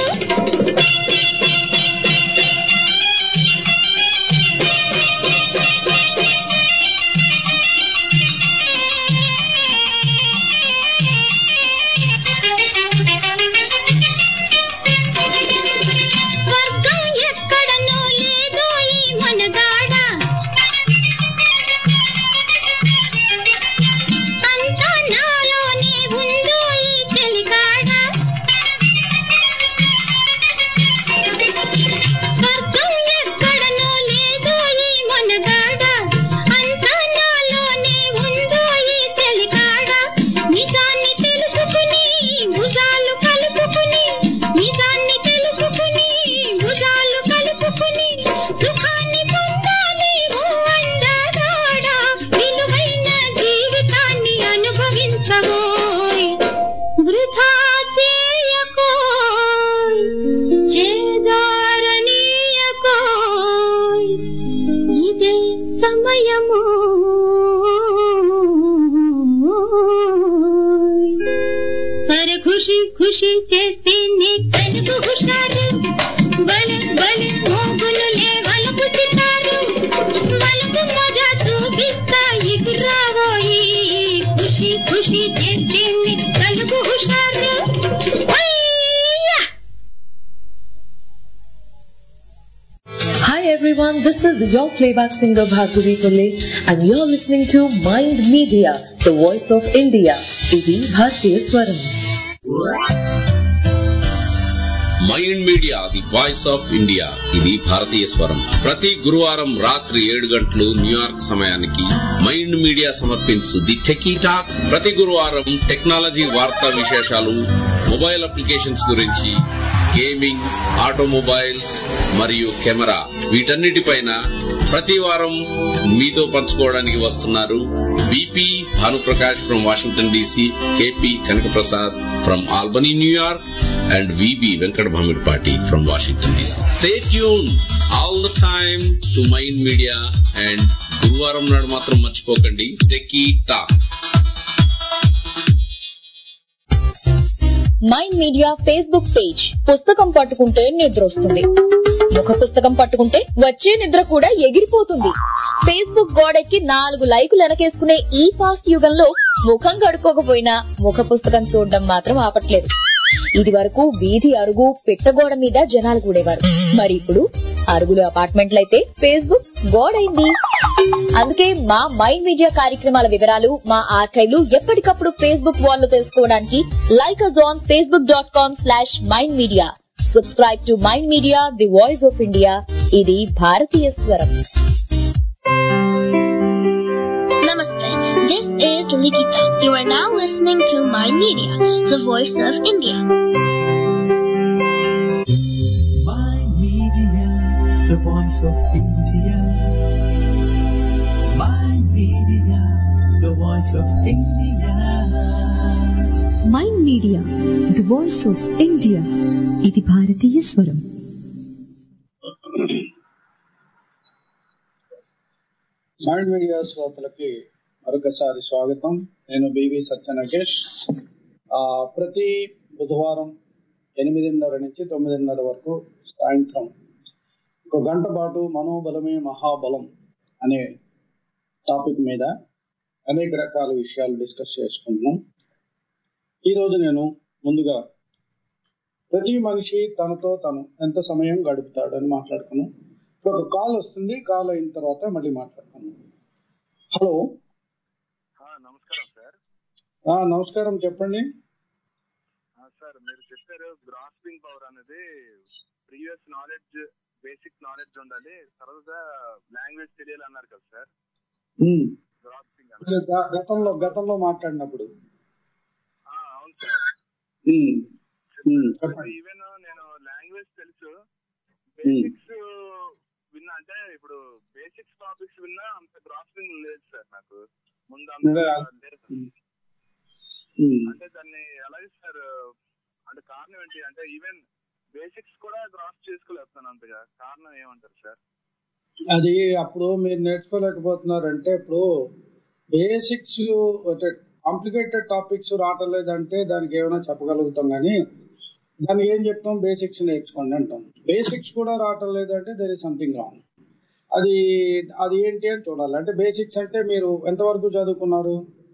వృధా చేయకోయ్ చేదారనీయకోయ్ ఇదే సమయము అరే ఖుషి ఖుషి చేస్తే నీ కలుగు హుషారు బలే బలే మోగులు వలపు సితారు వలపు మజా చూపిస్తా ఎగురావోయి ఖుషి ఖుషి చేస్తే నీ కలుగు హుషారు అయ్యా Hi everyone, this is your playback singer Bhargavi Pillai and you're listening to Mind Media, the voice of India. ఇది భారతీయ స్వరం mind media the voice of India ఇది భారతీయ స్వరం ప్రతి గురువారం రాత్రి ఏడు గంటలు న్యూయార్క్ సమయానికి మైండ్ మీడియా సమర్పించు ది టెకీ టాక్ ప్రతి గురువారం టెక్నాలజీ వార్తా విశేషాలు మొబైల్ అప్లికేషన్స్ గురించి గేమింగ్ ఆటోమొబైల్స్ మరియు కెమెరా వీటన్నిటిపైన ప్రతి వారం మీతో పంచుకోవడానికి వస్తున్నారు BP Bhanuprakash from Washington DC KP Kanakaprasad from Albany New York and VB Venkat Bhamirpati from Washington DC. Stay tuned all the time to Mind Media and గురువారం నాడు మాత్రం మర్చిపోకండి techie talk mind media Facebook page పుస్తకం పట్టుకుంటే నిద్ర వస్తుంది ముఖ పుస్తకం పట్టుకుంటే వచ్చే నిద్ర కూడా ఎగిరిపోతుంది ఫేస్బుక్ గోడెక్కి నాలుగు లైకులు వెనకేసుకునే ఈ ఫాస్ట్ యుగంలో ముఖం కడుక్కోకపోయినా ముఖ పుస్తకం చూడడం మాత్రం ఆపట్లేదు ఇది వరకు వీధి అరుగు పిట్టగోడ మీద జనాలు కూడేవారు మరి ఇప్పుడు అరుగులు అపార్ట్మెంట్లయితే ఫేస్బుక్ గోడైంది అందుకే మా మైండ్ మీడియా కార్యక్రమాల వివరాలు మా ఆర్కైవ్లు ఎప్పటికప్పుడు ఫేస్బుక్ వాల్ లో తెలుసుకోవడానికి like us on Facebook dot com slash mind media subscribe to mind media the voice of India ఇది భారతీయ స్వరం Namaste. This is Likita. You are now listening to My Media, the voice of India. Mind Media, the voice of India. Mind Media, the voice of India. Mind media the voice of India ఇది భారతీయ స్వరం mind media శ్రోతలకి మరొకసారి స్వాగతం నేను BV Satyanagesh ఆ, ప్రతి బుధవారం ఎనిమిదిన్నర నుంచి తొమ్మిదిన్నర వరకు సాయంత్రం ఒక గంట పాటు మనోబలమే మహాబలం అనే టాపిక్ మీద అనేక రకాల విషయాలు డిస్కస్ చేసుకుంటున్నాం ఈరోజు నేను ముందుగా ప్రతి మనిషి తనతో తను ఎంత సమయం గడుపుతాడని మాట్లాడుకున్నాం ఇప్పుడు ఒక కాల్ వస్తుంది కాల్ అయిన తర్వాత మళ్ళీ మాట్లాడుకున్నాం హలో నమస్కారం సార్ ఆ, నమస్కారం చెప్పండి ఆ, సార్ మీరు చెప్పారు గ్రాస్పింగ్ పవర్ అనేది ప్రీవియస్ నాలెడ్జ్ బేసిక్ నాలెడ్జ్ ఉండాలి తర్వాత లాంగ్వేజ్ తెలియాలి అన్నారు కదా సార్ ఉమ్. గ్రాస్పింగ్ మీరు గ- గతంలో గతంలో మాట్లాడినప్పుడు అవును సార్ ఉమ్. ఉమ్, చెప్పండి ఈవెన్ నేను లాంగ్వేజ్ తెలుసు బేసిక్స్ విన్నా అంటే ఇప్పుడు బేసిక్స్ టాపిక్స్ విన్నా అంత గ్రాస్పింగ్ లేదు సార్ నాకు ముందు అంత నువ్వే- లేదు ఉమ్. ఉమ్. అంటే దాన్ని ఎలా సార్ అంటే కారణం ఏంటి అంటే ఈవెన్ బేసిక్స్ కూడా గ్రాస్ చేసుకోలేకపోతున్నాను అంతగా కారణం ఏమంటారు సార్ అది అప్పుడు మీరు నేర్చుకోలేకపోతున్నారంటే ఇప్పుడు బేసిక్స్ అంటే కాంప్లికేటెడ్ టాపిక్స్ రావటం లేదంటే దానికి ఏమైనా చెప్పగలుగుతాం కానీ దానికి ఏం చెప్తాం బేసిక్స్ నేర్చుకోండి అంటాం బేసిక్స్ కూడా రావటం లేదంటే దర్ ఇస్ సంథింగ్ రాంగ్ అది అది ఏంటి అని చూడాలి అంటే బేసిక్స్ అంటే మీరు ఎంతవరకు చదువుకున్నారు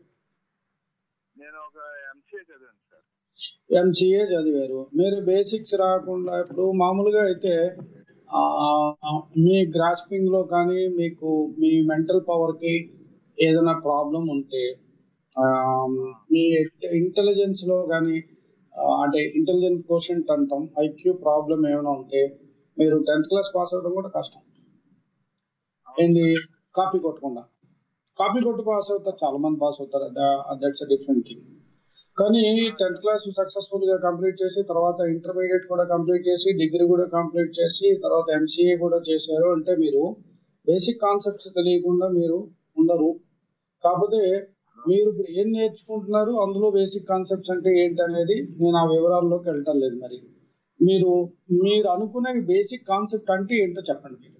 నేను ఒక ఎంసీఏ చదివాను సార్ ఎంసీఏ చదివారు మీరు బేసిక్స్ రాకుండా ఇప్పుడు మామూలుగా అయితే ఆ, మీ గ్రాస్పింగ్ లో కానీ మీకు మీ మెంటల్ పవర్ కి ఏదైనా ప్రాబ్లం ఉంటే ఆ, మీ ఇంటెలిజెన్స్ లో కానీ అంటే ఇంటెలిజెంట్ కోషంట్ అంటాం ఐక్యూ ప్రాబ్లం ఏమైనా ఉంటే మీరు టెన్త్ క్లాస్ పాస్ అవ్వడం కూడా కష్టం ఏంటి కాపీ కొట్టకుండా కాపీ కొట్టి పాస్ అవుతారు చాలా మంది పాస్ అవుతారు దట్స్ అ డిఫరెంట్ థింగ్ కానీ టెన్త్ క్లాస్ సక్సెస్ఫుల్ గా కంప్లీట్ చేసి తర్వాత ఇంటర్మీడియట్ కూడా కంప్లీట్ చేసి డిగ్రీ కూడా కంప్లీట్ చేసి తర్వాత ఎంసీఏ కూడా చేశారు అంటే మీరు బేసిక్ కాన్సెప్ట్స్ తెలియకుండా మీరు ఉండరు కాకపోతే మీరు ఇప్పుడు ఏం నేర్చుకుంటున్నారు అందులో బేసిక్ కాన్సెప్ట్స్ అంటే ఏంటి అనేది నేను ఆ వివరాల్లోకి వెళ్ళటం లేదు మరి మీరు మీరు అనుకునే బేసిక్ కాన్సెప్ట్ అంటే ఏంటో చెప్పండి మీరు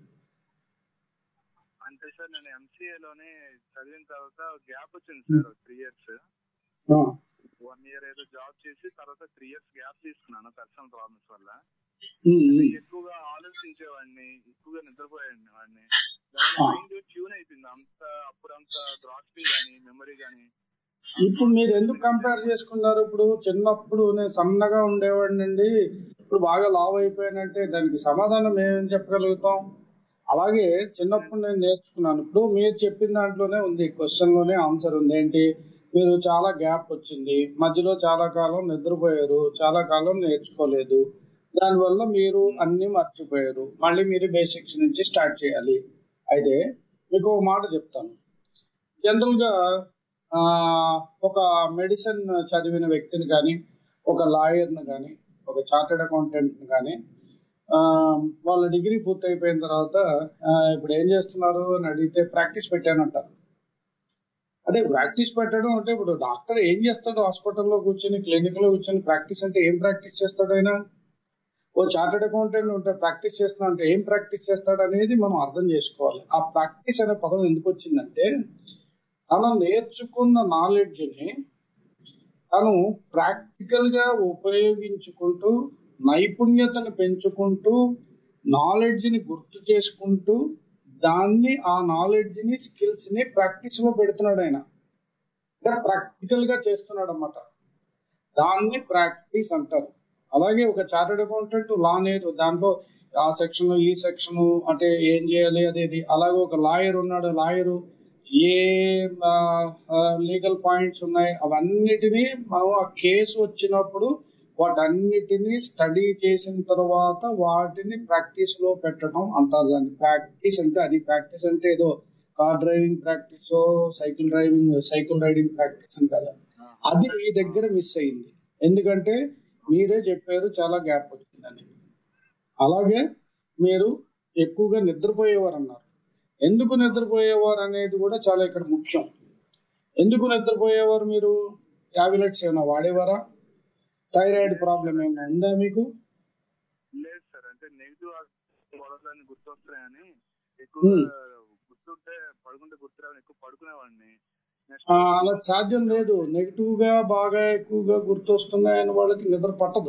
అంటే సార్ నేను MCA లోనే చదివిన తర్వాత గ్యాప్ వచ్చింది సార్ త్రీ ఇయర్స్ ఆ, వన్ ఇయర్ ఏదో జాబ్ చేసి తర్వాత త్రీ ఇయర్స్ గ్యాప్ తీసుకున్నాను పర్సనల్ ప్రాబ్లమ్స్ వల్ల ఉమ్, ఉమ్. ఎక్కువగా ఆలోచించేవాడిని ఎక్కువగా నిద్రపోయాడిని వాడిని ఆ. మైండ్ ట్యూన్ అయిపోయింది అంత అప్పుడంత గ్రాస్పీ గానీ మెమరీ గానీ ఇప్పుడు మీరు ఎందుకు కంపేర్ చేసుకున్నారు ఇప్పుడు చిన్నప్పుడు నేను సన్నగా ఉండేవాడినండి ఇప్పుడు బాగా లావ్ అయిపోయానంటే దానికి సమాధానం ఏం చెప్పగలుగుతాం అలాగే చిన్నప్పుడు నేను నేర్చుకున్నాను ఇప్పుడు మీరు చెప్పిన దాంట్లోనే ఉంది క్వశ్చన్ లోనే ఆన్సర్ ఉంది ఏంటి మీరు చాలా గ్యాప్ వచ్చింది మధ్యలో చాలా కాలం నిద్రపోయారు చాలా కాలం నేర్చుకోలేదు దానివల్ల మీరు అన్ని మర్చిపోయారు మళ్ళీ మీరు బేసిక్స్ నుంచి స్టార్ట్ చేయాలి అయితే మీకు ఒక మాట చెప్తాను జనరల్ గా ఆ, ఒక మెడిసిన్ చదివిన వ్యక్తిని కానీ ఒక లాయర్ని కానీ ఒక చార్టెడ్ అకౌంటెంట్ కానీ ఆ, వాళ్ళ డిగ్రీ పూర్తి అయిపోయిన తర్వాత ఆ, ఇప్పుడు ఏం చేస్తున్నారు అని అడిగితే ప్రాక్టీస్ పెట్టానంటారు అంటే ప్రాక్టీస్ పెట్టడం అంటే ఇప్పుడు డాక్టర్ ఏం చేస్తాడు హాస్పిటల్లో కూర్చొని క్లినిక్ లో కూర్చొని ప్రాక్టీస్ అంటే ఏం ప్రాక్టీస్ చేస్తాడు ఆయన ఓ చార్టెడ్ అకౌంటెంట్ ఉంటే ప్రాక్టీస్ చేస్తున్నా అంటే ఏం ప్రాక్టీస్ చేస్తాడు అనేది మనం అర్థం చేసుకోవాలి ఆ ప్రాక్టీస్ అనే పదం ఎందుకు వచ్చిందంటే తను నేర్చుకున్న నాలెడ్జ్ ని తను ప్రాక్టికల్ గా ఉపయోగించుకుంటూ నైపుణ్యతను పెంచుకుంటూ నాలెడ్జ్ ని గుర్తు చేసుకుంటూ దాన్ని ఆ నాలెడ్జ్ ని స్కిల్స్ ని ప్రాక్టీస్ లో పెడుతున్నాడు ఆయన ప్రాక్టికల్ గా చేస్తున్నాడు అన్నమాట దాన్ని ప్రాక్టీస్ అంటారు అలాగే ఒక చార్టెడ్ అకౌంటెంట్ లా నేర్ దాంట్లో ఆ సెక్షన్ ఈ సెక్షన్ అంటే ఏం చేయాలి అనేది అలాగే ఒక లాయర్ ఉన్నాడు లాయరు ఏ లీగల్ పాయింట్స్ ఉన్నాయి అవన్నిటినీ మనం ఆ కేసు వచ్చినప్పుడు వాటన్నిటిని స్టడీ చేసిన తర్వాత వాటిని ప్రాక్టీస్ లో పెట్టడం అంటారు దాన్ని ప్రాక్టీస్ అంటే అది ప్రాక్టీస్ అంటే ఏదో car driving practice cycle driving cycle riding practice అని కదా అది మీ దగ్గర మిస్ అయింది ఎందుకంటే మీరే చెప్పారు చాలా గ్యాప్ వచ్చిందని అలాగే మీరు ఎక్కువగా నిద్రపోయేవారు అన్నారు ఎందుకు నిద్రపోయేవారు అనేది కూడా చాలా ఇక్కడ ముఖ్యం ఎందుకు నిద్రపోయేవారు మీరు టాబ్లెట్స్ ఏమైనా వాడేవారా థైరాయిడ్ ప్రాబ్లం ఏమైనా ఉందా మీకు లేదు సార్ అంటే నెగిటివ్ గొడవలన్నీ గుర్తొస్తాయని ఎక్కువగా గుర్తుంటే పడుకుంటే గుర్తురావని ఎక్కువ పడుకునేవాడిని నెక్స్ట్ ఆ, అలా సాధ్యం లేదు నెగిటివ్ గా బాగా ఎక్కువగా గుర్తొస్తున్నాయని వాళ్ళకి నిద్ర పట్టదు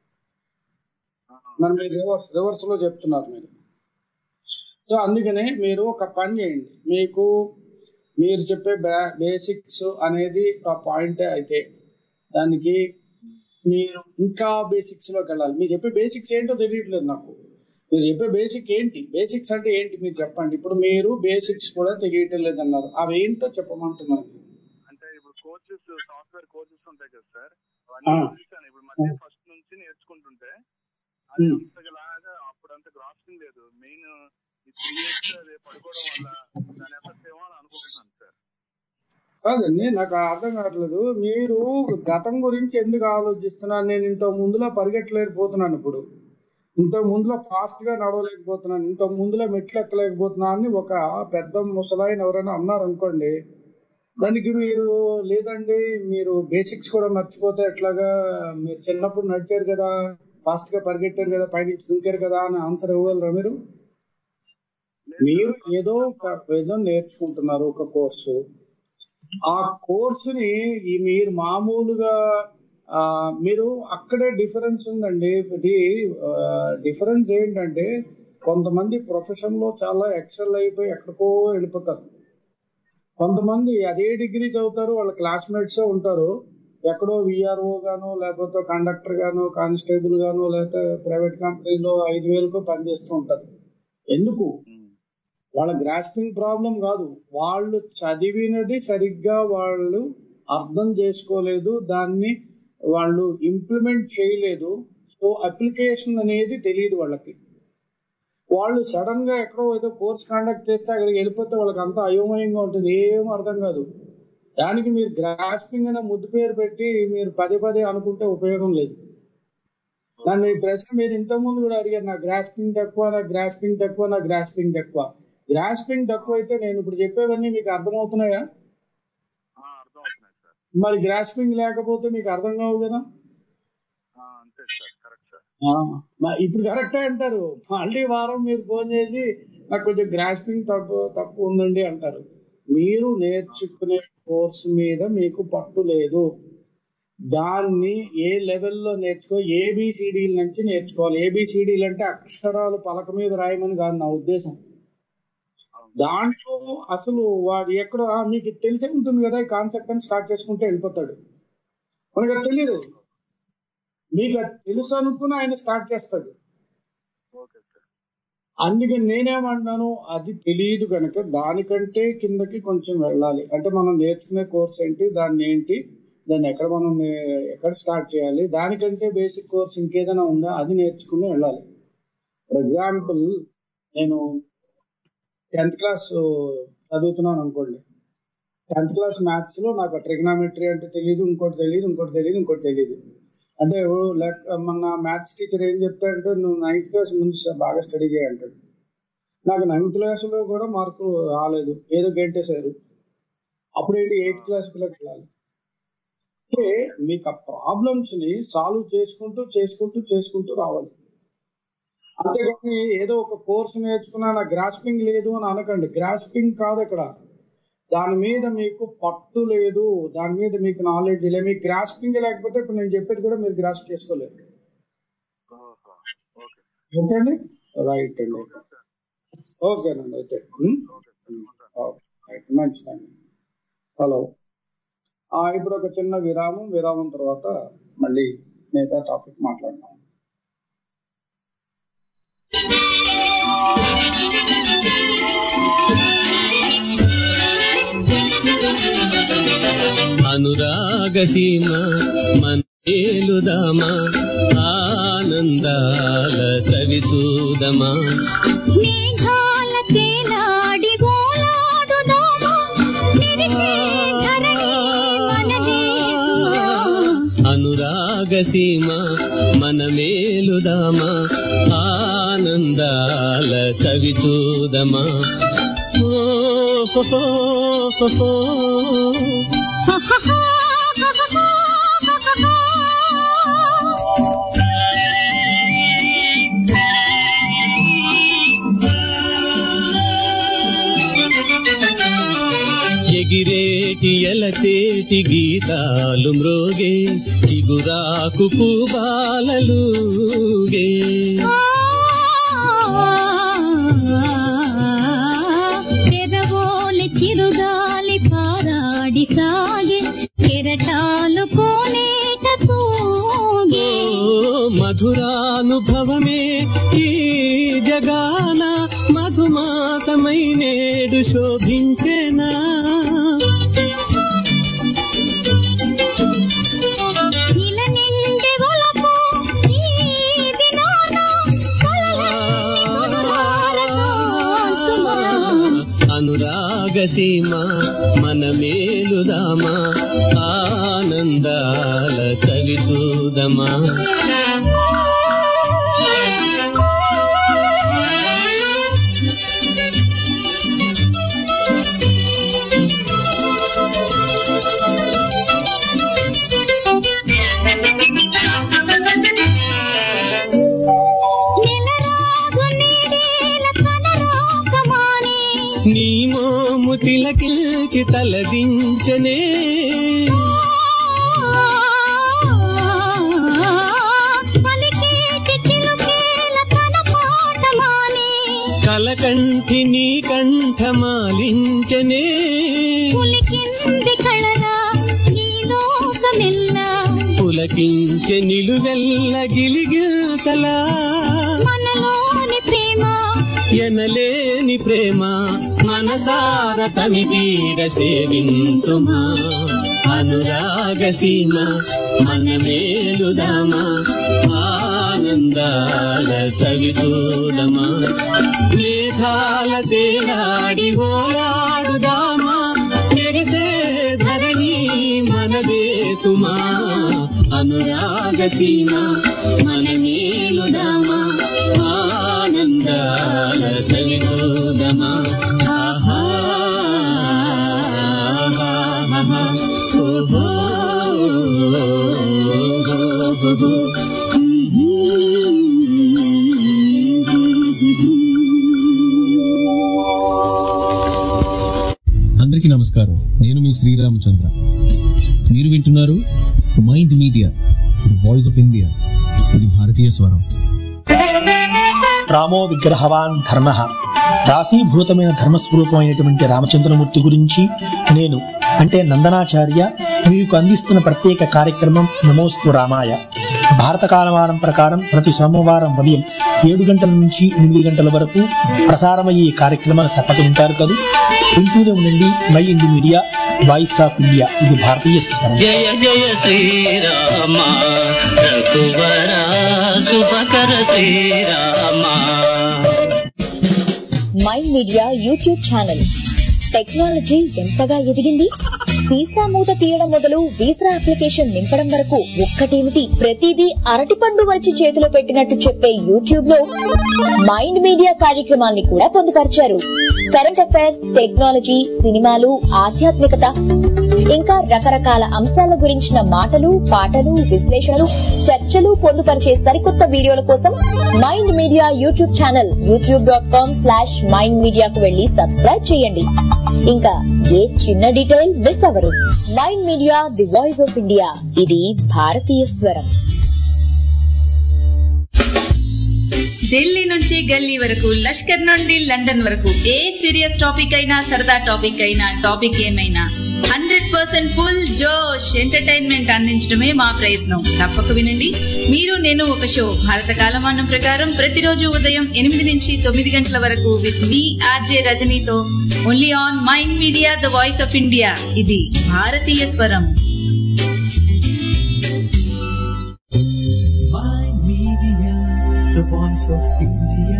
మరి మీరు రివర్స్ రివర్స్ లో చెప్తున్నారు మీరు సో అందుకనే మీరు ఒక పని చేయండి మీకు మీరు చెప్పే బేసిక్స్ అనేది ఆ పాయింట్ అయితే దానికి మీరు ఇంకా బేసిక్స్ లోకి వెళ్ళాలి మీరు చెప్పే బేసిక్స్ ఏంటో తెలియట్లేదు నాకు మీరు చెప్పే బేసిక్ ఏంటి బేసిక్స్ అంటే ఏంటి మీరు చెప్పండి ఇప్పుడు మీరు బేసిక్స్ కూడా తెలియటం లేదన్నారు అవి ఏంటో చెప్పమంటున్నారు అంటే ఇప్పుడు కోర్సెస్ సాఫ్ట్వేర్ కోర్సెస్ ఉంటాయి కదా సార్ ఆ. అవన్నీ చూసాను ఇప్పుడు మధ్య ఫస్ట్ నుంచి నేర్చుకుంటుంటే అది ఉమ్. అంతలాగా అప్పుడు అంత గ్రాస్పింగ్ లేదు మెయిన్ ఈ త్రీ ఇయర్స్ అది పడుకోవడం వల్ల దాని ఎఫెక్ట్ ఏమో అని అనుకుంటున్నాను సార్ కాదండి నాకు అర్థం కావట్లేదు మీరు గతం గురించి ఎందుకు ఆలోచిస్తున్నారు నేను ఇంత ముందులో పరిగెట్టలేకపోతున్నాను ఇప్పుడు ఇంత ముందులో ఫాస్ట్ గా నడవలేకపోతున్నాను ఇంత ముందులో మెట్లు ఎక్కలేకపోతున్నాను అని ఒక పెద్ద ముసలాయన ఎవరైనా అన్నారు అనుకోండి దానికి మీరు లేదండి మీరు బేసిక్స్ కూడా మర్చిపోతే ఎట్లాగా మీరు చిన్నప్పుడు నడిచారు కదా ఫాస్ట్ గా పరిగెట్టారు కదా పైనుంచి దుంకారు కదా అని ఆన్సర్ ఇవ్వగలరా మీరు మీరు ఏదో ఒక ఏదో నేర్చుకుంటున్నారు ఒక కోర్సు ఆ కోర్సుని ఈ మీరు మామూలుగా ఆ, మీరు అక్కడే డిఫరెన్స్ ఉందండి ఇది డిఫరెన్స్ ఏంటంటే కొంతమంది ప్రొఫెషన్ లో చాలా ఎక్సెల్ అయిపోయి ఎక్కడికో వెళ్ళిపోతారు కొంతమంది అదే డిగ్రీ చదువుతారు వాళ్ళ క్లాస్మేట్స్ ఉంటారు ఎక్కడో విఆర్ఓ గాను లేకపోతే కండక్టర్ గాను కానిస్టేబుల్ గాను లేకపోతే ప్రైవేట్ కంపెనీలో ఐదు వేలకు పనిచేస్తూ ఉంటారు ఎందుకు వాళ్ళ గ్రాస్పింగ్ ప్రాబ్లం కాదు వాళ్ళు చదివినది సరిగ్గా వాళ్ళు అర్థం చేసుకోలేదు దాన్ని వాళ్ళు ఇంప్లిమెంట్ చేయలేదు సో అప్లికేషన్ అనేది తెలియదు వాళ్ళకి వాళ్ళు సడన్ గా ఎక్కడో ఏదో కోర్స్ కండక్ట్ చేస్తే అక్కడికి వెళ్ళిపోతే వాళ్ళకి అంతా అయోమయంగా ఉంటుంది ఏం అర్థం కాదు దానికి మీరు గ్రాస్పింగ్ అనే ముద్దు పేరు పెట్టి మీరు పదే పదే అనుకుంటే ఉపయోగం లేదు నన్ను ఈ ప్రశ్న మీరు ఇంతకు ముందు కూడా అడిగారు నా గ్రాస్పింగ్ తక్కువ నా గ్రాస్పింగ్ తక్కువ నా గ్రాస్పింగ్ తక్కువ గ్రాస్పింగ్ తక్కువ అయితే నేను ఇప్పుడు చెప్పేవన్నీ మీకు అర్థమవుతున్నాయా మరి గ్రాస్పింగ్ లేకపోతే మీకు అర్థం కావు కదా ఆ, అంతే సార్ కరెక్ట్ సార్ ఆ, మా- ఇప్పుడు కరెక్టే అంటారు మళ్ళీ వారం మీరు ఫోన్ చేసి నాకు కొంచెం గ్రాస్పింగ్ తక్కువ తక్కువ ఉందండి అంటారు మీరు నేర్చుకునే కోర్సు మీద మీకు పట్టు లేదు దాన్ని ఏ లెవెల్లో నేర్చుకో ఏబిసిడీల నుంచి నేర్చుకోవాలి ఏబిసిడీలు అంటే అక్షరాలు పలక మీద రాయమని కాదు నా ఉద్దేశం దాంట్లో అసలు వాడు ఎక్కడ ఆ, మీకు తెలిసే ఉంటుంది కదా ఈ కాన్సెప్ట్ అని స్టార్ట్ చేసుకుంటే వెళ్ళిపోతాడు మనకు అది తెలియదు మీకు అది తెలుసు అనుకుని ఆయన స్టార్ట్ చేస్తాడు ఓకే సార్ అందుకని నేనేమంటున్నాను అది తెలియదు కనుక దానికంటే కిందకి కొంచెం వెళ్ళాలి అంటే మనం నేర్చుకునే కోర్స్ ఏంటి దాన్ని ఏంటి దాన్ని ఎక్కడ మనం నే- ఎక్కడ స్టార్ట్ చేయాలి దానికంటే బేసిక్ కోర్స్ ఇంకేదైనా ఉందా అది నేర్చుకుని వెళ్ళాలి ఫర్ ఎగ్జాంపుల్ నేను టెన్త్ క్లాస్ చదువుతున్నాను అనుకోండి టెన్త్ క్లాస్ మ్యాథ్స్ లో నాకు ట్రిగ్నామెట్రీ అంటే తెలియదు ఇంకోటి తెలియదు ఇంకోటి తెలియదు ఇంకోటి తెలియదు అంటే ఓ లెక్క మన మ్యాథ్స్ టీచర్ ఏం చెప్తాడంటే నువ్వు నైన్త్ క్లాస్ ముందు స- బాగా స్టడీ చేయంటాడు నాకు నైన్త్ క్లాస్ లో కూడా మార్కులు రాలేదు ఏదో గెంటేశారు అప్పుడు ఏంటి ఎయిత్ క్లాస్ పిల్లకి వెళ్ళాలి అంటే మీకు ఆ ప్రాబ్లమ్స్ ని సాల్వ్ చేసుకుంటూ చేసుకుంటూ చేసుకుంటూ రావాలి అంతేగాని ఏదో ఒక కోర్సు నేర్చుకున్నా నా గ్రాస్పింగ్ లేదు అని అనకండి గ్రాస్పింగ్ కాదు ఇక్కడ దాని మీద మీకు పట్టు లేదు దాని మీద మీకు నాలెడ్జ్ లేదు మీకు గ్రాస్పింగ్ లేకపోతే ఇప్పుడు నేను చెప్పేది కూడా మీరు గ్రాస్ప్ చేసుకోలేరు ఓకే అండి రైట్ అండి ఓకేనండి అయితే ఉమ్? ఉమ్, ఓకే రైట్ మంచిదండి హలో ఆ, ఇప్పుడు ఒక చిన్న విరామం విరామం తర్వాత మళ్ళీ మిగతా టాపిక్ మాట్లాడతాం అనురాగసీమ మనేలుదామా ఆనందాల చవి చూదమా మేఘాల తేలాడి ఓలాడుదామా మెరిసే ధరణి మనదే సుమా. అనురాగసీమ మన మేలుదామా ఆనందాల చవి చూదమా ఓ హో హో హో హో. ఎగిరేటి ఎలతేటి గీతాలు మ్రోగే చిగురాకు బాలలుగే పెదవోలి చిరుగాలి పారాడి సాగే కెరటాలు కోనేట తూగే ఓ మధురానుభవమే ఈ జగాన మధుమాసమై నేడు శోభించెనా ఇల నిండి వలపు ఈ దినాన అనురాగసీమ మన మేలుదామా ఆనందాల చవి చూదమా నెలరాజు నీడేల కనరాకమానే నీ మోము తిలకిల్చి తలదించనే పలికేటి చిలుకేల తన పాటమానే కలకంఠి నీ కంఠమాలించనే పులికింది కళలా ఈ లోకమెల్లా పులకించె నిలువెల్ల గిలిగిల్తలా మనలోని ప్రేమ ఎనలేని ప్రేమ మనసార తమిదీర సేవింతుమా అనురాగసీమ మన మేలుదామా ఆనందాల చవి చూడమా మేఘాల తేలాడి ఓలాడుదామా మెరిసే ధరణి మనదే సుమా అనురాగసీమ మన మేలుదామా ఆనందాల చవి చూడమా ఆహా ఆహా, ఓహో అందరికీ నమస్కారం నేను మీ శ్రీరామచంద్ర మీరు వింటున్నారు mind media the voice of India ఇది భారతీయ స్వరం రామో విగ్రహవాన్ ధర్మ రాశీభూతమైన ధర్మస్వరూపమైనటువంటి రామచంద్రమూర్తి గురించి నేను అంటే నందనాచార్య మీకు అందిస్తున్న ప్రత్యేక కార్యక్రమం నమోస్తు రామాయ భారత కాలమానం ప్రకారం ప్రతి సోమవారం ఉదయం ఏడు గంటల నుంచి ఎనిమిది గంటల వరకు ప్రసారమయ్యే ఈ కార్యక్రమాలు తప్పక వింటారు కదా వింటూనే ఉండండి mind media voice of India ఇది భారతీయ స్వరం జయ జయ శ్రీరామ రఘువర శుభకర Srirama mind media YouTube channel technology ఎంతగా ఎదిగింది వీసా మూత తీయడం మొదలు వీసా అప్లికేషన్ నింపడం వరకు ఒక్కటేమిటి ప్రతిదీ అరటిపండు వచ్చి చేతిలో పెట్టినట్టు చెప్పే యూట్యూబ్ లో మైండ్ మీడియా కార్యక్రమాల్ని కూడా పొందుపరిచారు కరెంట్ అఫైర్స్ టెక్నాలజీ సినిమాలు ఆధ్యాత్మికత ఇంకా రకరకాల అంశాల గురించిన మాటలు పాటలు విశ్లేషణలు చర్చలు పొందుపరిచే సరికొత్త వీడియోల కోసం mind media YouTube channel YouTube dot com slash mind మీడియాకు వెళ్లి సబ్స్క్రైబ్ చేయండి ఇంకా ఏ చిన్న డీటెయిల్ మిస్ అవ్వరు mind media the voice of India ఇది భారతీయ స్వరం ఢిల్లీ నుంచి గల్లీ వరకు లష్కర్ నుండి లండన్ వరకు ఏ సీరియస్ టాపిక్ అయినా సరదా టాపిక్ అయినా టాపిక్ ఏమైనా హండ్రెడ్ పర్సెంట్ ఫుల్ జోష్ ఎంటర్టైన్మెంట్ అందించడమే మా ప్రయత్నం తప్పక వినండి మీరు నేను ఒక షో భారత కాలమానం ప్రకారం ప్రతిరోజు ఉదయం ఎనిమిది నుంచి తొమ్మిది గంటల వరకు విత్ మీ ఆర్జే రజనీతో only on mind media the voice of India ఇది భారతీయ స్వరం Mind Media, the voice of India.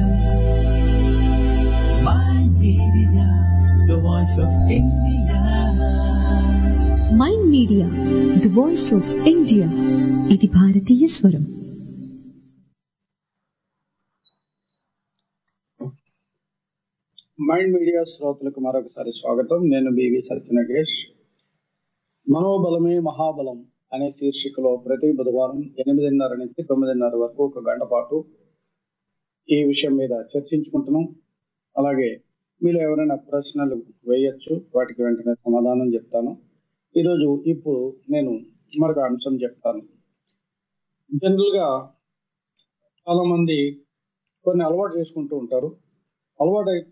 Mind Media, the voice of India. Mind media the voice of India ఇది భారతీయ స్వరం మైండ్ మీడియా శ్రోతలకు మరొకసారి స్వాగతం నేను బివి సత్యనగేష్ మనోబలమే మహాబలం అనే శీర్షికలో ప్రతి బుధవారం ఎనిమిదిన్నర నుంచి తొమ్మిదిన్నర వరకు ఒక గంట పాటు ఈ విషయం మీద చర్చించుకుంటున్నాం అలాగే మీరు ఎవరైనా ప్రశ్నలు వేయొచ్చు వాటికి వెంటనే సమాధానం చెప్తాను ఈరోజు ఇప్పుడు నేను మరొక అంశం చెప్తాను జనరల్ గా చాలా మంది కొన్ని అలవాటు చేసుకుంటూ ఉంటారు అలవాటు అయి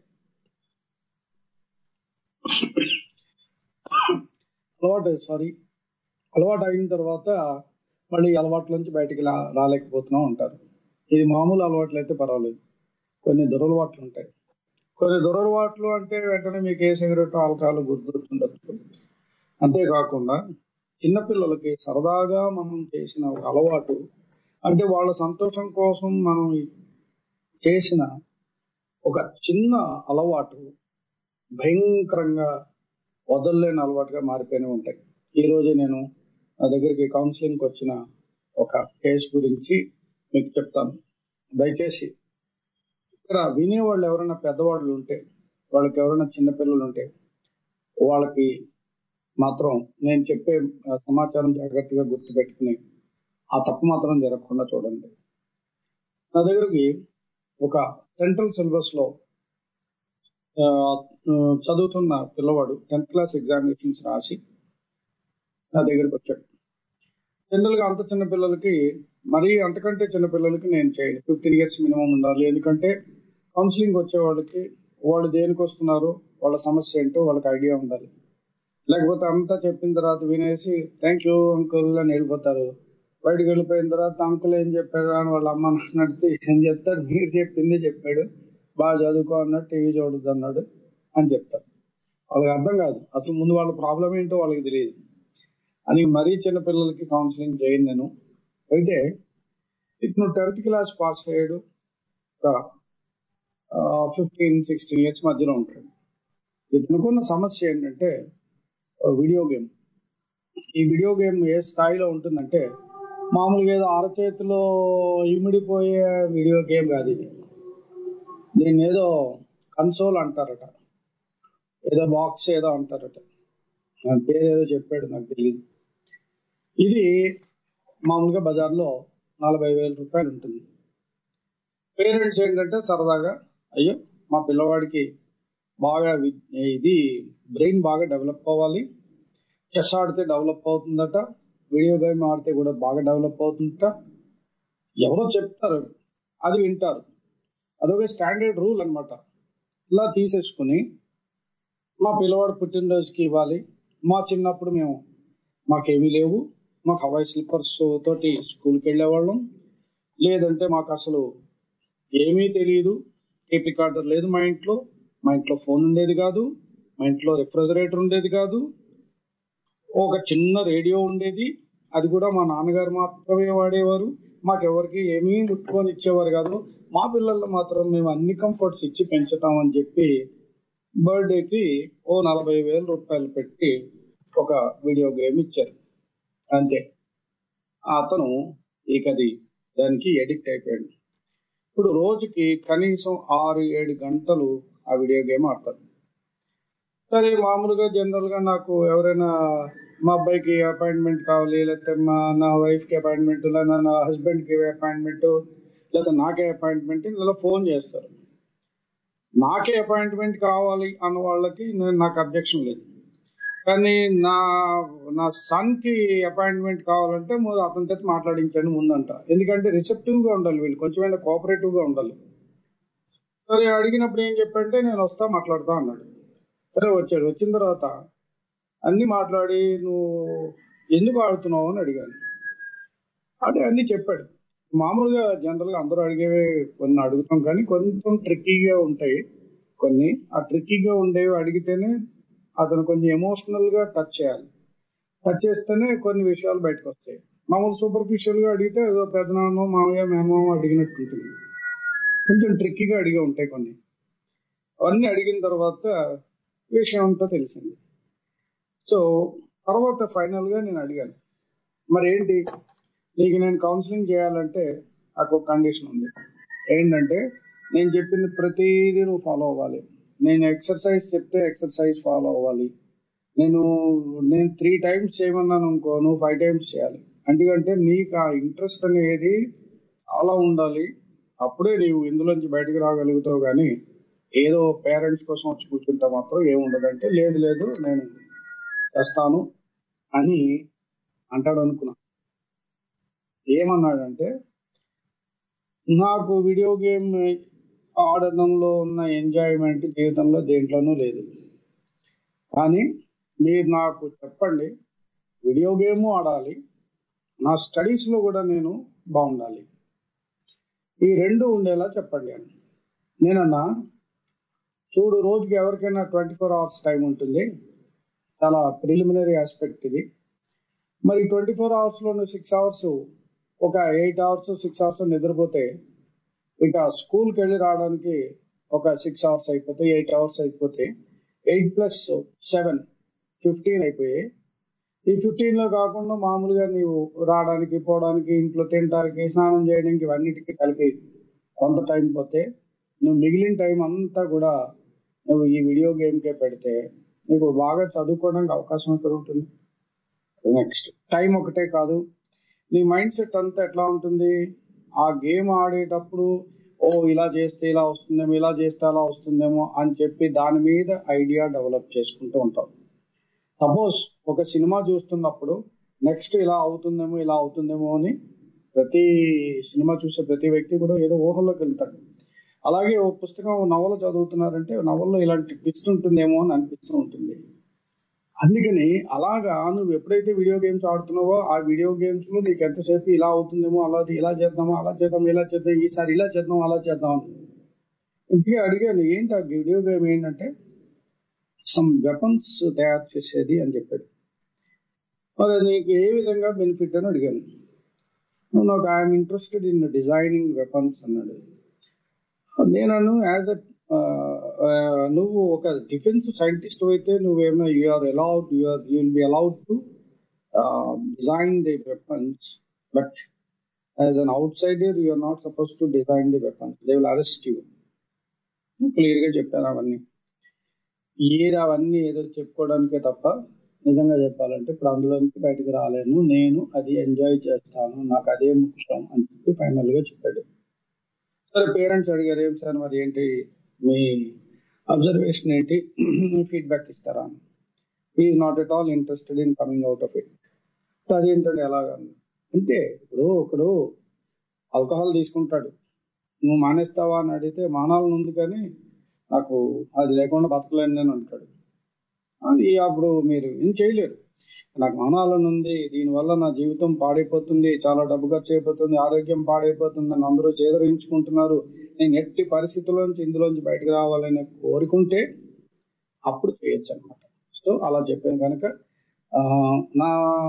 అలవాటు సారీ అలవాటు అయిన తర్వాత మళ్ళీ ఈ అలవాట్ల నుంచి బయటికి రా- రాలేకపోతున్నాం ఉంటారు ఇది మామూలు అలవాట్లు అయితే పర్వాలేదు కొన్ని దురలవాట్లు ఉంటాయి కొన్ని దురలవాట్లు అంటే వెంటనే మీకు ఏ సిగరెట్ ఆల్కహాల్ గుర్తుండొచ్చు అంతేకాకుండా చిన్నపిల్లలకి సరదాగా మనం చేసిన ఒక అలవాటు అంటే వాళ్ళ సంతోషం కోసం మనం చేసిన ఒక చిన్న అలవాటు భయంకరంగా వదలలేని అలవాటుగా మారిపోయినవి ఉంటాయి ఈ రోజు నేను నా దగ్గరికి కౌన్సిలింగ్ వచ్చిన ఒక కేసు గురించి మీకు చెప్తాను దయచేసి ఇక్కడ వినేవాళ్ళు ఎవరైనా పెద్దవాళ్ళు ఉంటే వాళ్ళకి ఎవరైనా చిన్నపిల్లలు ఉంటే వాళ్ళకి మాత్రం నేను చెప్పే ఆ, సమాచారం జాగ్రత్తగా గుర్తుపెట్టుకుని ఆ తప్పు మాత్రం జరగకుండా చూడండి నా దగ్గరికి ఒక సెంట్రల్ సిలబస్ లో ఆ, ఆ, చదువుతున్న పిల్లవాడు టెన్త్ క్లాస్ ఎగ్జామినేషన్స్ రాసి నా దగ్గరికి వచ్చాడు జనరల్ గా అంత చిన్న పిల్లలకి మరీ అంతకంటే చిన్న పిల్లలకి నేను చేయను ఫిఫ్టీన్ ఇయర్స్ మినిమం ఉండాలి ఎందుకంటే కౌన్సిలింగ్ వచ్చే వాళ్ళకి వాళ్ళు దేనికి వస్తున్నారు వాళ్ళ సమస్య ఏంటో వాళ్ళకి ఐడియా ఉండాలి లేకపోతే అంతా చెప్పిన తర్వాత వినేసి థ్యాంక్ యూ అంకుల్ అని వెళ్ళిపోతారు బయటకు వెళ్ళిపోయిన తర్వాత అంకుల్ ఏం చెప్పాడు అని వాళ్ళ అమ్మ నాన్న అడిగితే ఏం చెప్తాడు మీరు చెప్పిందే చెప్పాడు బాగా చదువుకో అన్నాడు టీవీ చూడద్దు అన్నాడు అని చెప్తారు వాళ్ళకి అర్థం కాదు అసలు ముందు వాళ్ళ ప్రాబ్లం ఏంటో వాళ్ళకి తెలియదు అని మరీ చిన్న పిల్లలకి కౌన్సిలింగ్ చేయను నేను అయితే ఇతను టెన్త్ క్లాస్ పాస్ అయ్యాడు ఒక ఫిఫ్టీన్ సిక్స్టీన్ ఇయర్స్ మధ్యలో ఉంటాడు ఇతనుకున్న సమస్య ఏంటంటే వీడియో గేమ్ ఈ వీడియో గేమ్ ఏ స్థాయిలో ఉంటుందంటే మామూలుగా ఏదో అరచేతిలో ఇమిడిపోయే వీడియో గేమ్ కాదు ఇది దీన్ని ఏదో కన్సోల్ అంటారట ఏదో బాక్స్ ఏదో అంటారట నా పేరు ఏదో చెప్పాడు నాకు తెలియదు ఇది మామూలుగా బజార్లో నలభై వేల రూపాయలు ఉంటుంది పేరెంట్స్ ఏంటంటే సరదాగా అయ్యో మా పిల్లవాడికి బాగా వి- ఇది బ్రెయిన్ బాగా డెవలప్ అవ్వాలి చెస్ ఆడితే డెవలప్ అవుతుందట వీడియో గేమ్ ఆడితే కూడా బాగా డెవలప్ అవుతుందట ఎవరో చెప్తారు అది వింటారు అదొక స్టాండర్డ్ రూల్ అన్నమాట ఇలా తీసేసుకుని మా పిల్లవాడు పుట్టినరోజుకి ఇవ్వాలి మా చిన్నప్పుడు మేము మాకేమీ లేవు మాకు హవాయి స్లిప్పర్స్ తోటి స్కూల్కి వెళ్ళేవాళ్ళం లేదంటే మాకు అసలు ఏమీ తెలియదు టేప్ రికార్డర్ లేదు మా ఇంట్లో మా ఇంట్లో ఫోన్ ఉండేది కాదు మా ఇంట్లో రిఫ్రిజరేటర్ ఉండేది కాదు ఒక చిన్న రేడియో ఉండేది అది కూడా మా నాన్నగారు మాత్రమే వాడేవారు మాకెవరికి ఏమీ ముట్టుకొని ఇచ్చేవారు కాదు మా పిల్లల్లో మాత్రం మేము అన్ని కంఫర్ట్స్ ఇచ్చి పెంచుతామని చెప్పి బర్త్డేకి ఓ నలభై వేల రూపాయలు పెట్టి ఒక వీడియో గేమ్ ఇచ్చారు అంతే అతను ఇక అది దానికి ఎడిక్ట్ అయిపోయాడు ఇప్పుడు రోజుకి కనీసం ఆరు ఏడు గంటలు ఆ వీడియో గేమ్ ఆడతాడు సరే మామూలుగా జనరల్ గా నాకు ఎవరైనా మా అబ్బాయికి అపాయింట్మెంట్ కావాలి లేకపోతే మా నా వైఫ్ కి అపాయింట్మెంట్ లేదా నా హస్బెండ్ కి అపాయింట్మెంట్ లేదా నాకే అపాయింట్మెంట్ ఇలా ఫోన్ చేస్తారు నాకే అపాయింట్మెంట్ కావాలి అన్న వాళ్ళకి నేను నాకు అబ్జెక్షన్ లేదు కానీ నా నా సన్ కి అపాయింట్మెంట్ కావాలంటే ముందు అతని చేత మాట్లాడించండి ముందంట ఎందుకంటే రిసెప్టివ్ గా ఉండాలి వీళ్ళు కొంచెమైనా కోఆపరేటివ్ గా ఉండాలి సరే అడిగినప్పుడు ఏం చెప్పంటే నేను వస్తా మాట్లాడతా అన్నాడు సరే వచ్చాడు వచ్చిన తర్వాత అన్ని మాట్లాడి నువ్వు ఎందుకు ఆడుతున్నావు అని అడిగాను అంటే అన్ని చెప్పాడు మామూలుగా జనరల్ గా అందరూ అడిగేవే కొన్ని అడుగుతాం కానీ కొంచెం ట్రిక్కీగా ఉంటాయి కొన్ని ఆ ట్రిక్కీగా ఉండేవి అడిగితేనే అతను కొంచెం ఎమోషనల్ గా టచ్ చేయాలి టచ్ చేస్తేనే కొన్ని విషయాలు బయటకు వస్తాయి మామూలు సూపర్ఫిషియల్ గా అడిగితే ఏదో పెదనాన్న మామయ్య మేమో అడిగినట్టు ఉంటుంది కొంచెం ట్రిక్కీగా అడిగే ఉంటాయి కొన్ని అవన్నీ అడిగిన తర్వాత విషయం అంతా తెలిసింది సో తర్వాత ఫైనల్ గా నేను అడిగాను మరి ఏంటి నీకు నేను కౌన్సిలింగ్ చేయాలంటే నాకు ఒక కండిషన్ ఉంది ఏంటంటే నేను చెప్పిన ప్రతిదీ నువ్వు ఫాలో అవ్వాలి నేను ఎక్సర్సైజ్ చెప్తే ఎక్సర్సైజ్ ఫాలో అవ్వాలి నేను నేను త్రీ టైమ్స్ చేయమన్నాను అనుకో నువ్వు ఫైవ్ టైమ్స్ చేయాలి ఎందుకంటే నీకు ఆ ఇంట్రెస్ట్ అనేది చాలా ఉండాలి అప్పుడే నీవు ఇందులోంచి బయటకు రాగలుగుతావు కానీ ఏదో పేరెంట్స్ కోసం వచ్చి కూర్చుంటే మాత్రం ఏముండదంటే లేదు లేదు నేను చేస్తాను అని అంటాడు అనుకున్నా ఏమన్నాడంటే నాకు వీడియో గేమ్ ఆడడంలో ఉన్న ఎంజాయ్మెంట్ జీవితంలో దేంట్లోనూ లేదు కానీ మీరు నాకు చెప్పండి వీడియో గేమ్ ఆడాలి నా స్టడీస్ లో కూడా నేను బాగుండాలి ఈ రెండు ఉండేలా చెప్పండి అని నేనన్నా చూడు రోజుకి ఎవరికైనా ట్వంటీ ఫోర్ అవర్స్ టైం ఉంటుంది చాలా ప్రిలిమినరీ ఆస్పెక్ట్ ఇది మరి ట్వంటీ ఫోర్ అవర్స్ లో నువ్వు సిక్స్ అవర్స్ ఒక ఎయిట్ అవర్స్ సిక్స్ అవర్స్ నిద్రపోతే ఇక స్కూల్కి వెళ్ళి రావడానికి ఒక సిక్స్ అవర్స్ అయిపోతే ఎయిట్ అవర్స్ అయిపోతే ఎయిట్ ప్లస్ సెవెన్ ఫిఫ్టీన్ అయిపోయాయి ఈ ఫిఫ్టీన్ లో కాకుండా మామూలుగా నీవు రావడానికి పోవడానికి ఇంట్లో తినడానికి స్నానం చేయడానికి ఇవన్నిటికీ కలిపి కొంత టైం పోతే నువ్వు మిగిలిన టైం అంతా కూడా నువ్వు ఈ వీడియో గేమ్ కే పెడితే నీకు బాగా చదువుకోవడానికి అవకాశం ఎక్కడ ఉంటుంది నెక్స్ట్ టైం ఒకటే కాదు నీ మైండ్ సెట్ అంతా ఎట్లా ఉంటుంది ఆ గేమ్ ఆడేటప్పుడు ఓ ఇలా చేస్తే ఇలా వస్తుందేమో ఇలా చేస్తే అలా వస్తుందేమో అని చెప్పి దాని మీద ఐడియా డెవలప్ చేసుకుంటూ ఉంటావు సపోజ్ ఒక సినిమా చూస్తున్నప్పుడు నెక్స్ట్ ఇలా అవుతుందేమో ఇలా అవుతుందేమో అని ప్రతి సినిమా చూసే ప్రతి వ్యక్తి కూడా ఏదో ఊహల్లోకి వెళ్తాడు అలాగే ఓ పుస్తకం నవల చదువుతున్నారంటే నవల్లో ఇలాంటి ట్విస్ట్ ఉంటుందేమో అని అనిపిస్తూ ఉంటుంది అందుకని అలాగా నువ్వు ఎప్పుడైతే వీడియో గేమ్స్ ఆడుతున్నావో ఆ వీడియో గేమ్స్ లో నీకు ఎంతసేపు ఇలా అవుతుందేమో అలా ఇలా చేద్దామా అలా చేద్దాం ఇలా చేద్దాం ఈసారి ఇలా చేద్దాం అలా చేద్దాం అని ఇంటికి అడిగాను ఏంటి ఆ వీడియో గేమ్ ఏంటంటే సమ్ వెపన్స్ తయారు చేసేది అని చెప్పాడు మరి నీకు ఏ విధంగా బెనిఫిట్ అని అడిగాను నువ్వు నాకు I'm interested in designing weapons అన్నాడు నేను యాజ్ అ నువ్వు ఒక డిఫెన్స్ సైంటిస్ట్ అయితే నువ్వేమైనా you're allowed you're you will be allowed to design the weapons but as an outsider you're not suppose to design the weapons they will arrest you clear గా చెప్పాను అవన్నీ ఏది అవన్నీ ఏదో చెప్పుకోవడానికే తప్ప నిజంగా చెప్పాలంటే ఇప్పుడు అందులో నుంచి బయటకు రాలేను నేను అది ఎంజాయ్ చేస్తాను నాకు అదే ముఖ్యం అని చెప్పి ఫైనల్ గా చెప్పాడు సరే పేరెంట్స్ అడిగారు ఏం సార్ మరి ఏంటి మీ అబ్జర్వేషన్ ఏంటి మీ ఫీడ్బ్యాక్ ఇస్తారా is not at all interested in coming out of it అదేంటంటే ఎలాగా అంతే ఇప్పుడు ఒకడు ఆల్కహాల్ తీసుకుంటాడు నువ్వు మానేస్తావా అని అడిగితే మానాలని ఉంది కానీ నాకు అది లేకుండా బతకలేను నేను అంటాడు అది అప్పుడు మీరు ఏం చేయలేరు నాకు మానాలని ఉంది దీనివల్ల నా జీవితం పాడైపోతుంది చాలా డబ్బు ఖర్చు అయిపోతుంది ఆరోగ్యం పాడైపోతుంది అని అందరూ చేదరించుకుంటున్నారు నేను ఎట్టి పరిస్థితుల్లోంచి ఇందులోంచి బయటకు రావాలని కోరుకుంటే అప్పుడు చేయొచ్చు అనమాట సో అలా చెప్పాను కనుక ఆ, నా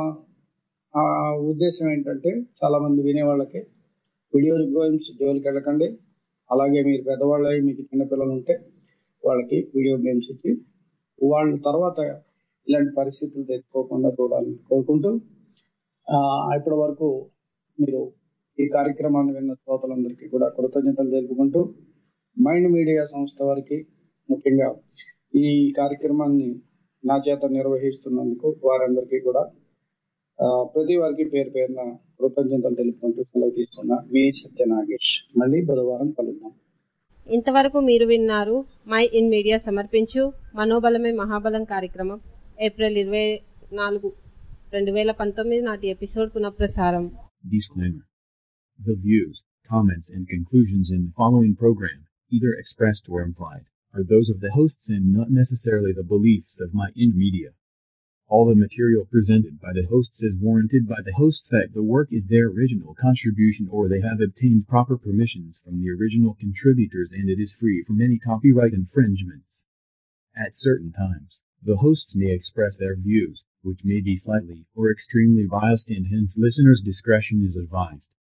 ఆ ఉద్దేశం ఏంటంటే చాలా మంది వినేవాళ్ళకి వీడియో గేమ్స్ జోలికి వెళ్ళకండి అలాగే మీరు పెద్దవాళ్ళు అయి మీకు చిన్నపిల్లలు ఉంటే వాళ్ళకి వీడియో గేమ్స్ ఇచ్చి వాళ్ళ తర్వాత ఇలాంటి పరిస్థితులు తెచ్చుకోకుండా చూడాలని కోరుకుంటూ ఆ, ఇప్పటి వరకు మీరు ఈ కార్యక్రమాన్ని విన్న శ్రోతలందరికీ కూడా కృతజ్ఞతలు తెలుపుకుంటూ మైండ్ మీడియా సంస్థ వారికి ముఖ్యంగా ఈ కార్యక్రమాన్ని నా చేత నిర్వహిస్తున్నందుకు వారందరికీ కూడా ఆ, ప్రతి వారికి పేరు పేరున కృతజ్ఞతలు తెలుపుకుంటూ సెలవు తీసుకున్న మీ సత్యనాగేష్ మళ్ళీ బుధవారం కలుద్దాం ఇంతవరకు మీరు విన్నారు మై ఇన్ మీడియా సమర్పించు మనోబలమే మహాబలం కార్యక్రమం ఏప్రిల్ ఇరవై నాలుగు రెండు వేల పంతొమ్మిది నాటి ఎపిసోడ్ పునఃప్రసారం Disclaimer. The views, comments, and conclusions in the following program, either expressed or implied, are those of the hosts and not necessarily the beliefs of My Ind Media. All the material presented by the hosts is warranted by the hosts that the work is their original contribution or they have obtained proper permissions from the original contributors and it is free from any copyright infringements. At certain times, the hosts may express their views, which may be slightly or extremely biased and hence listeners' discretion is advised.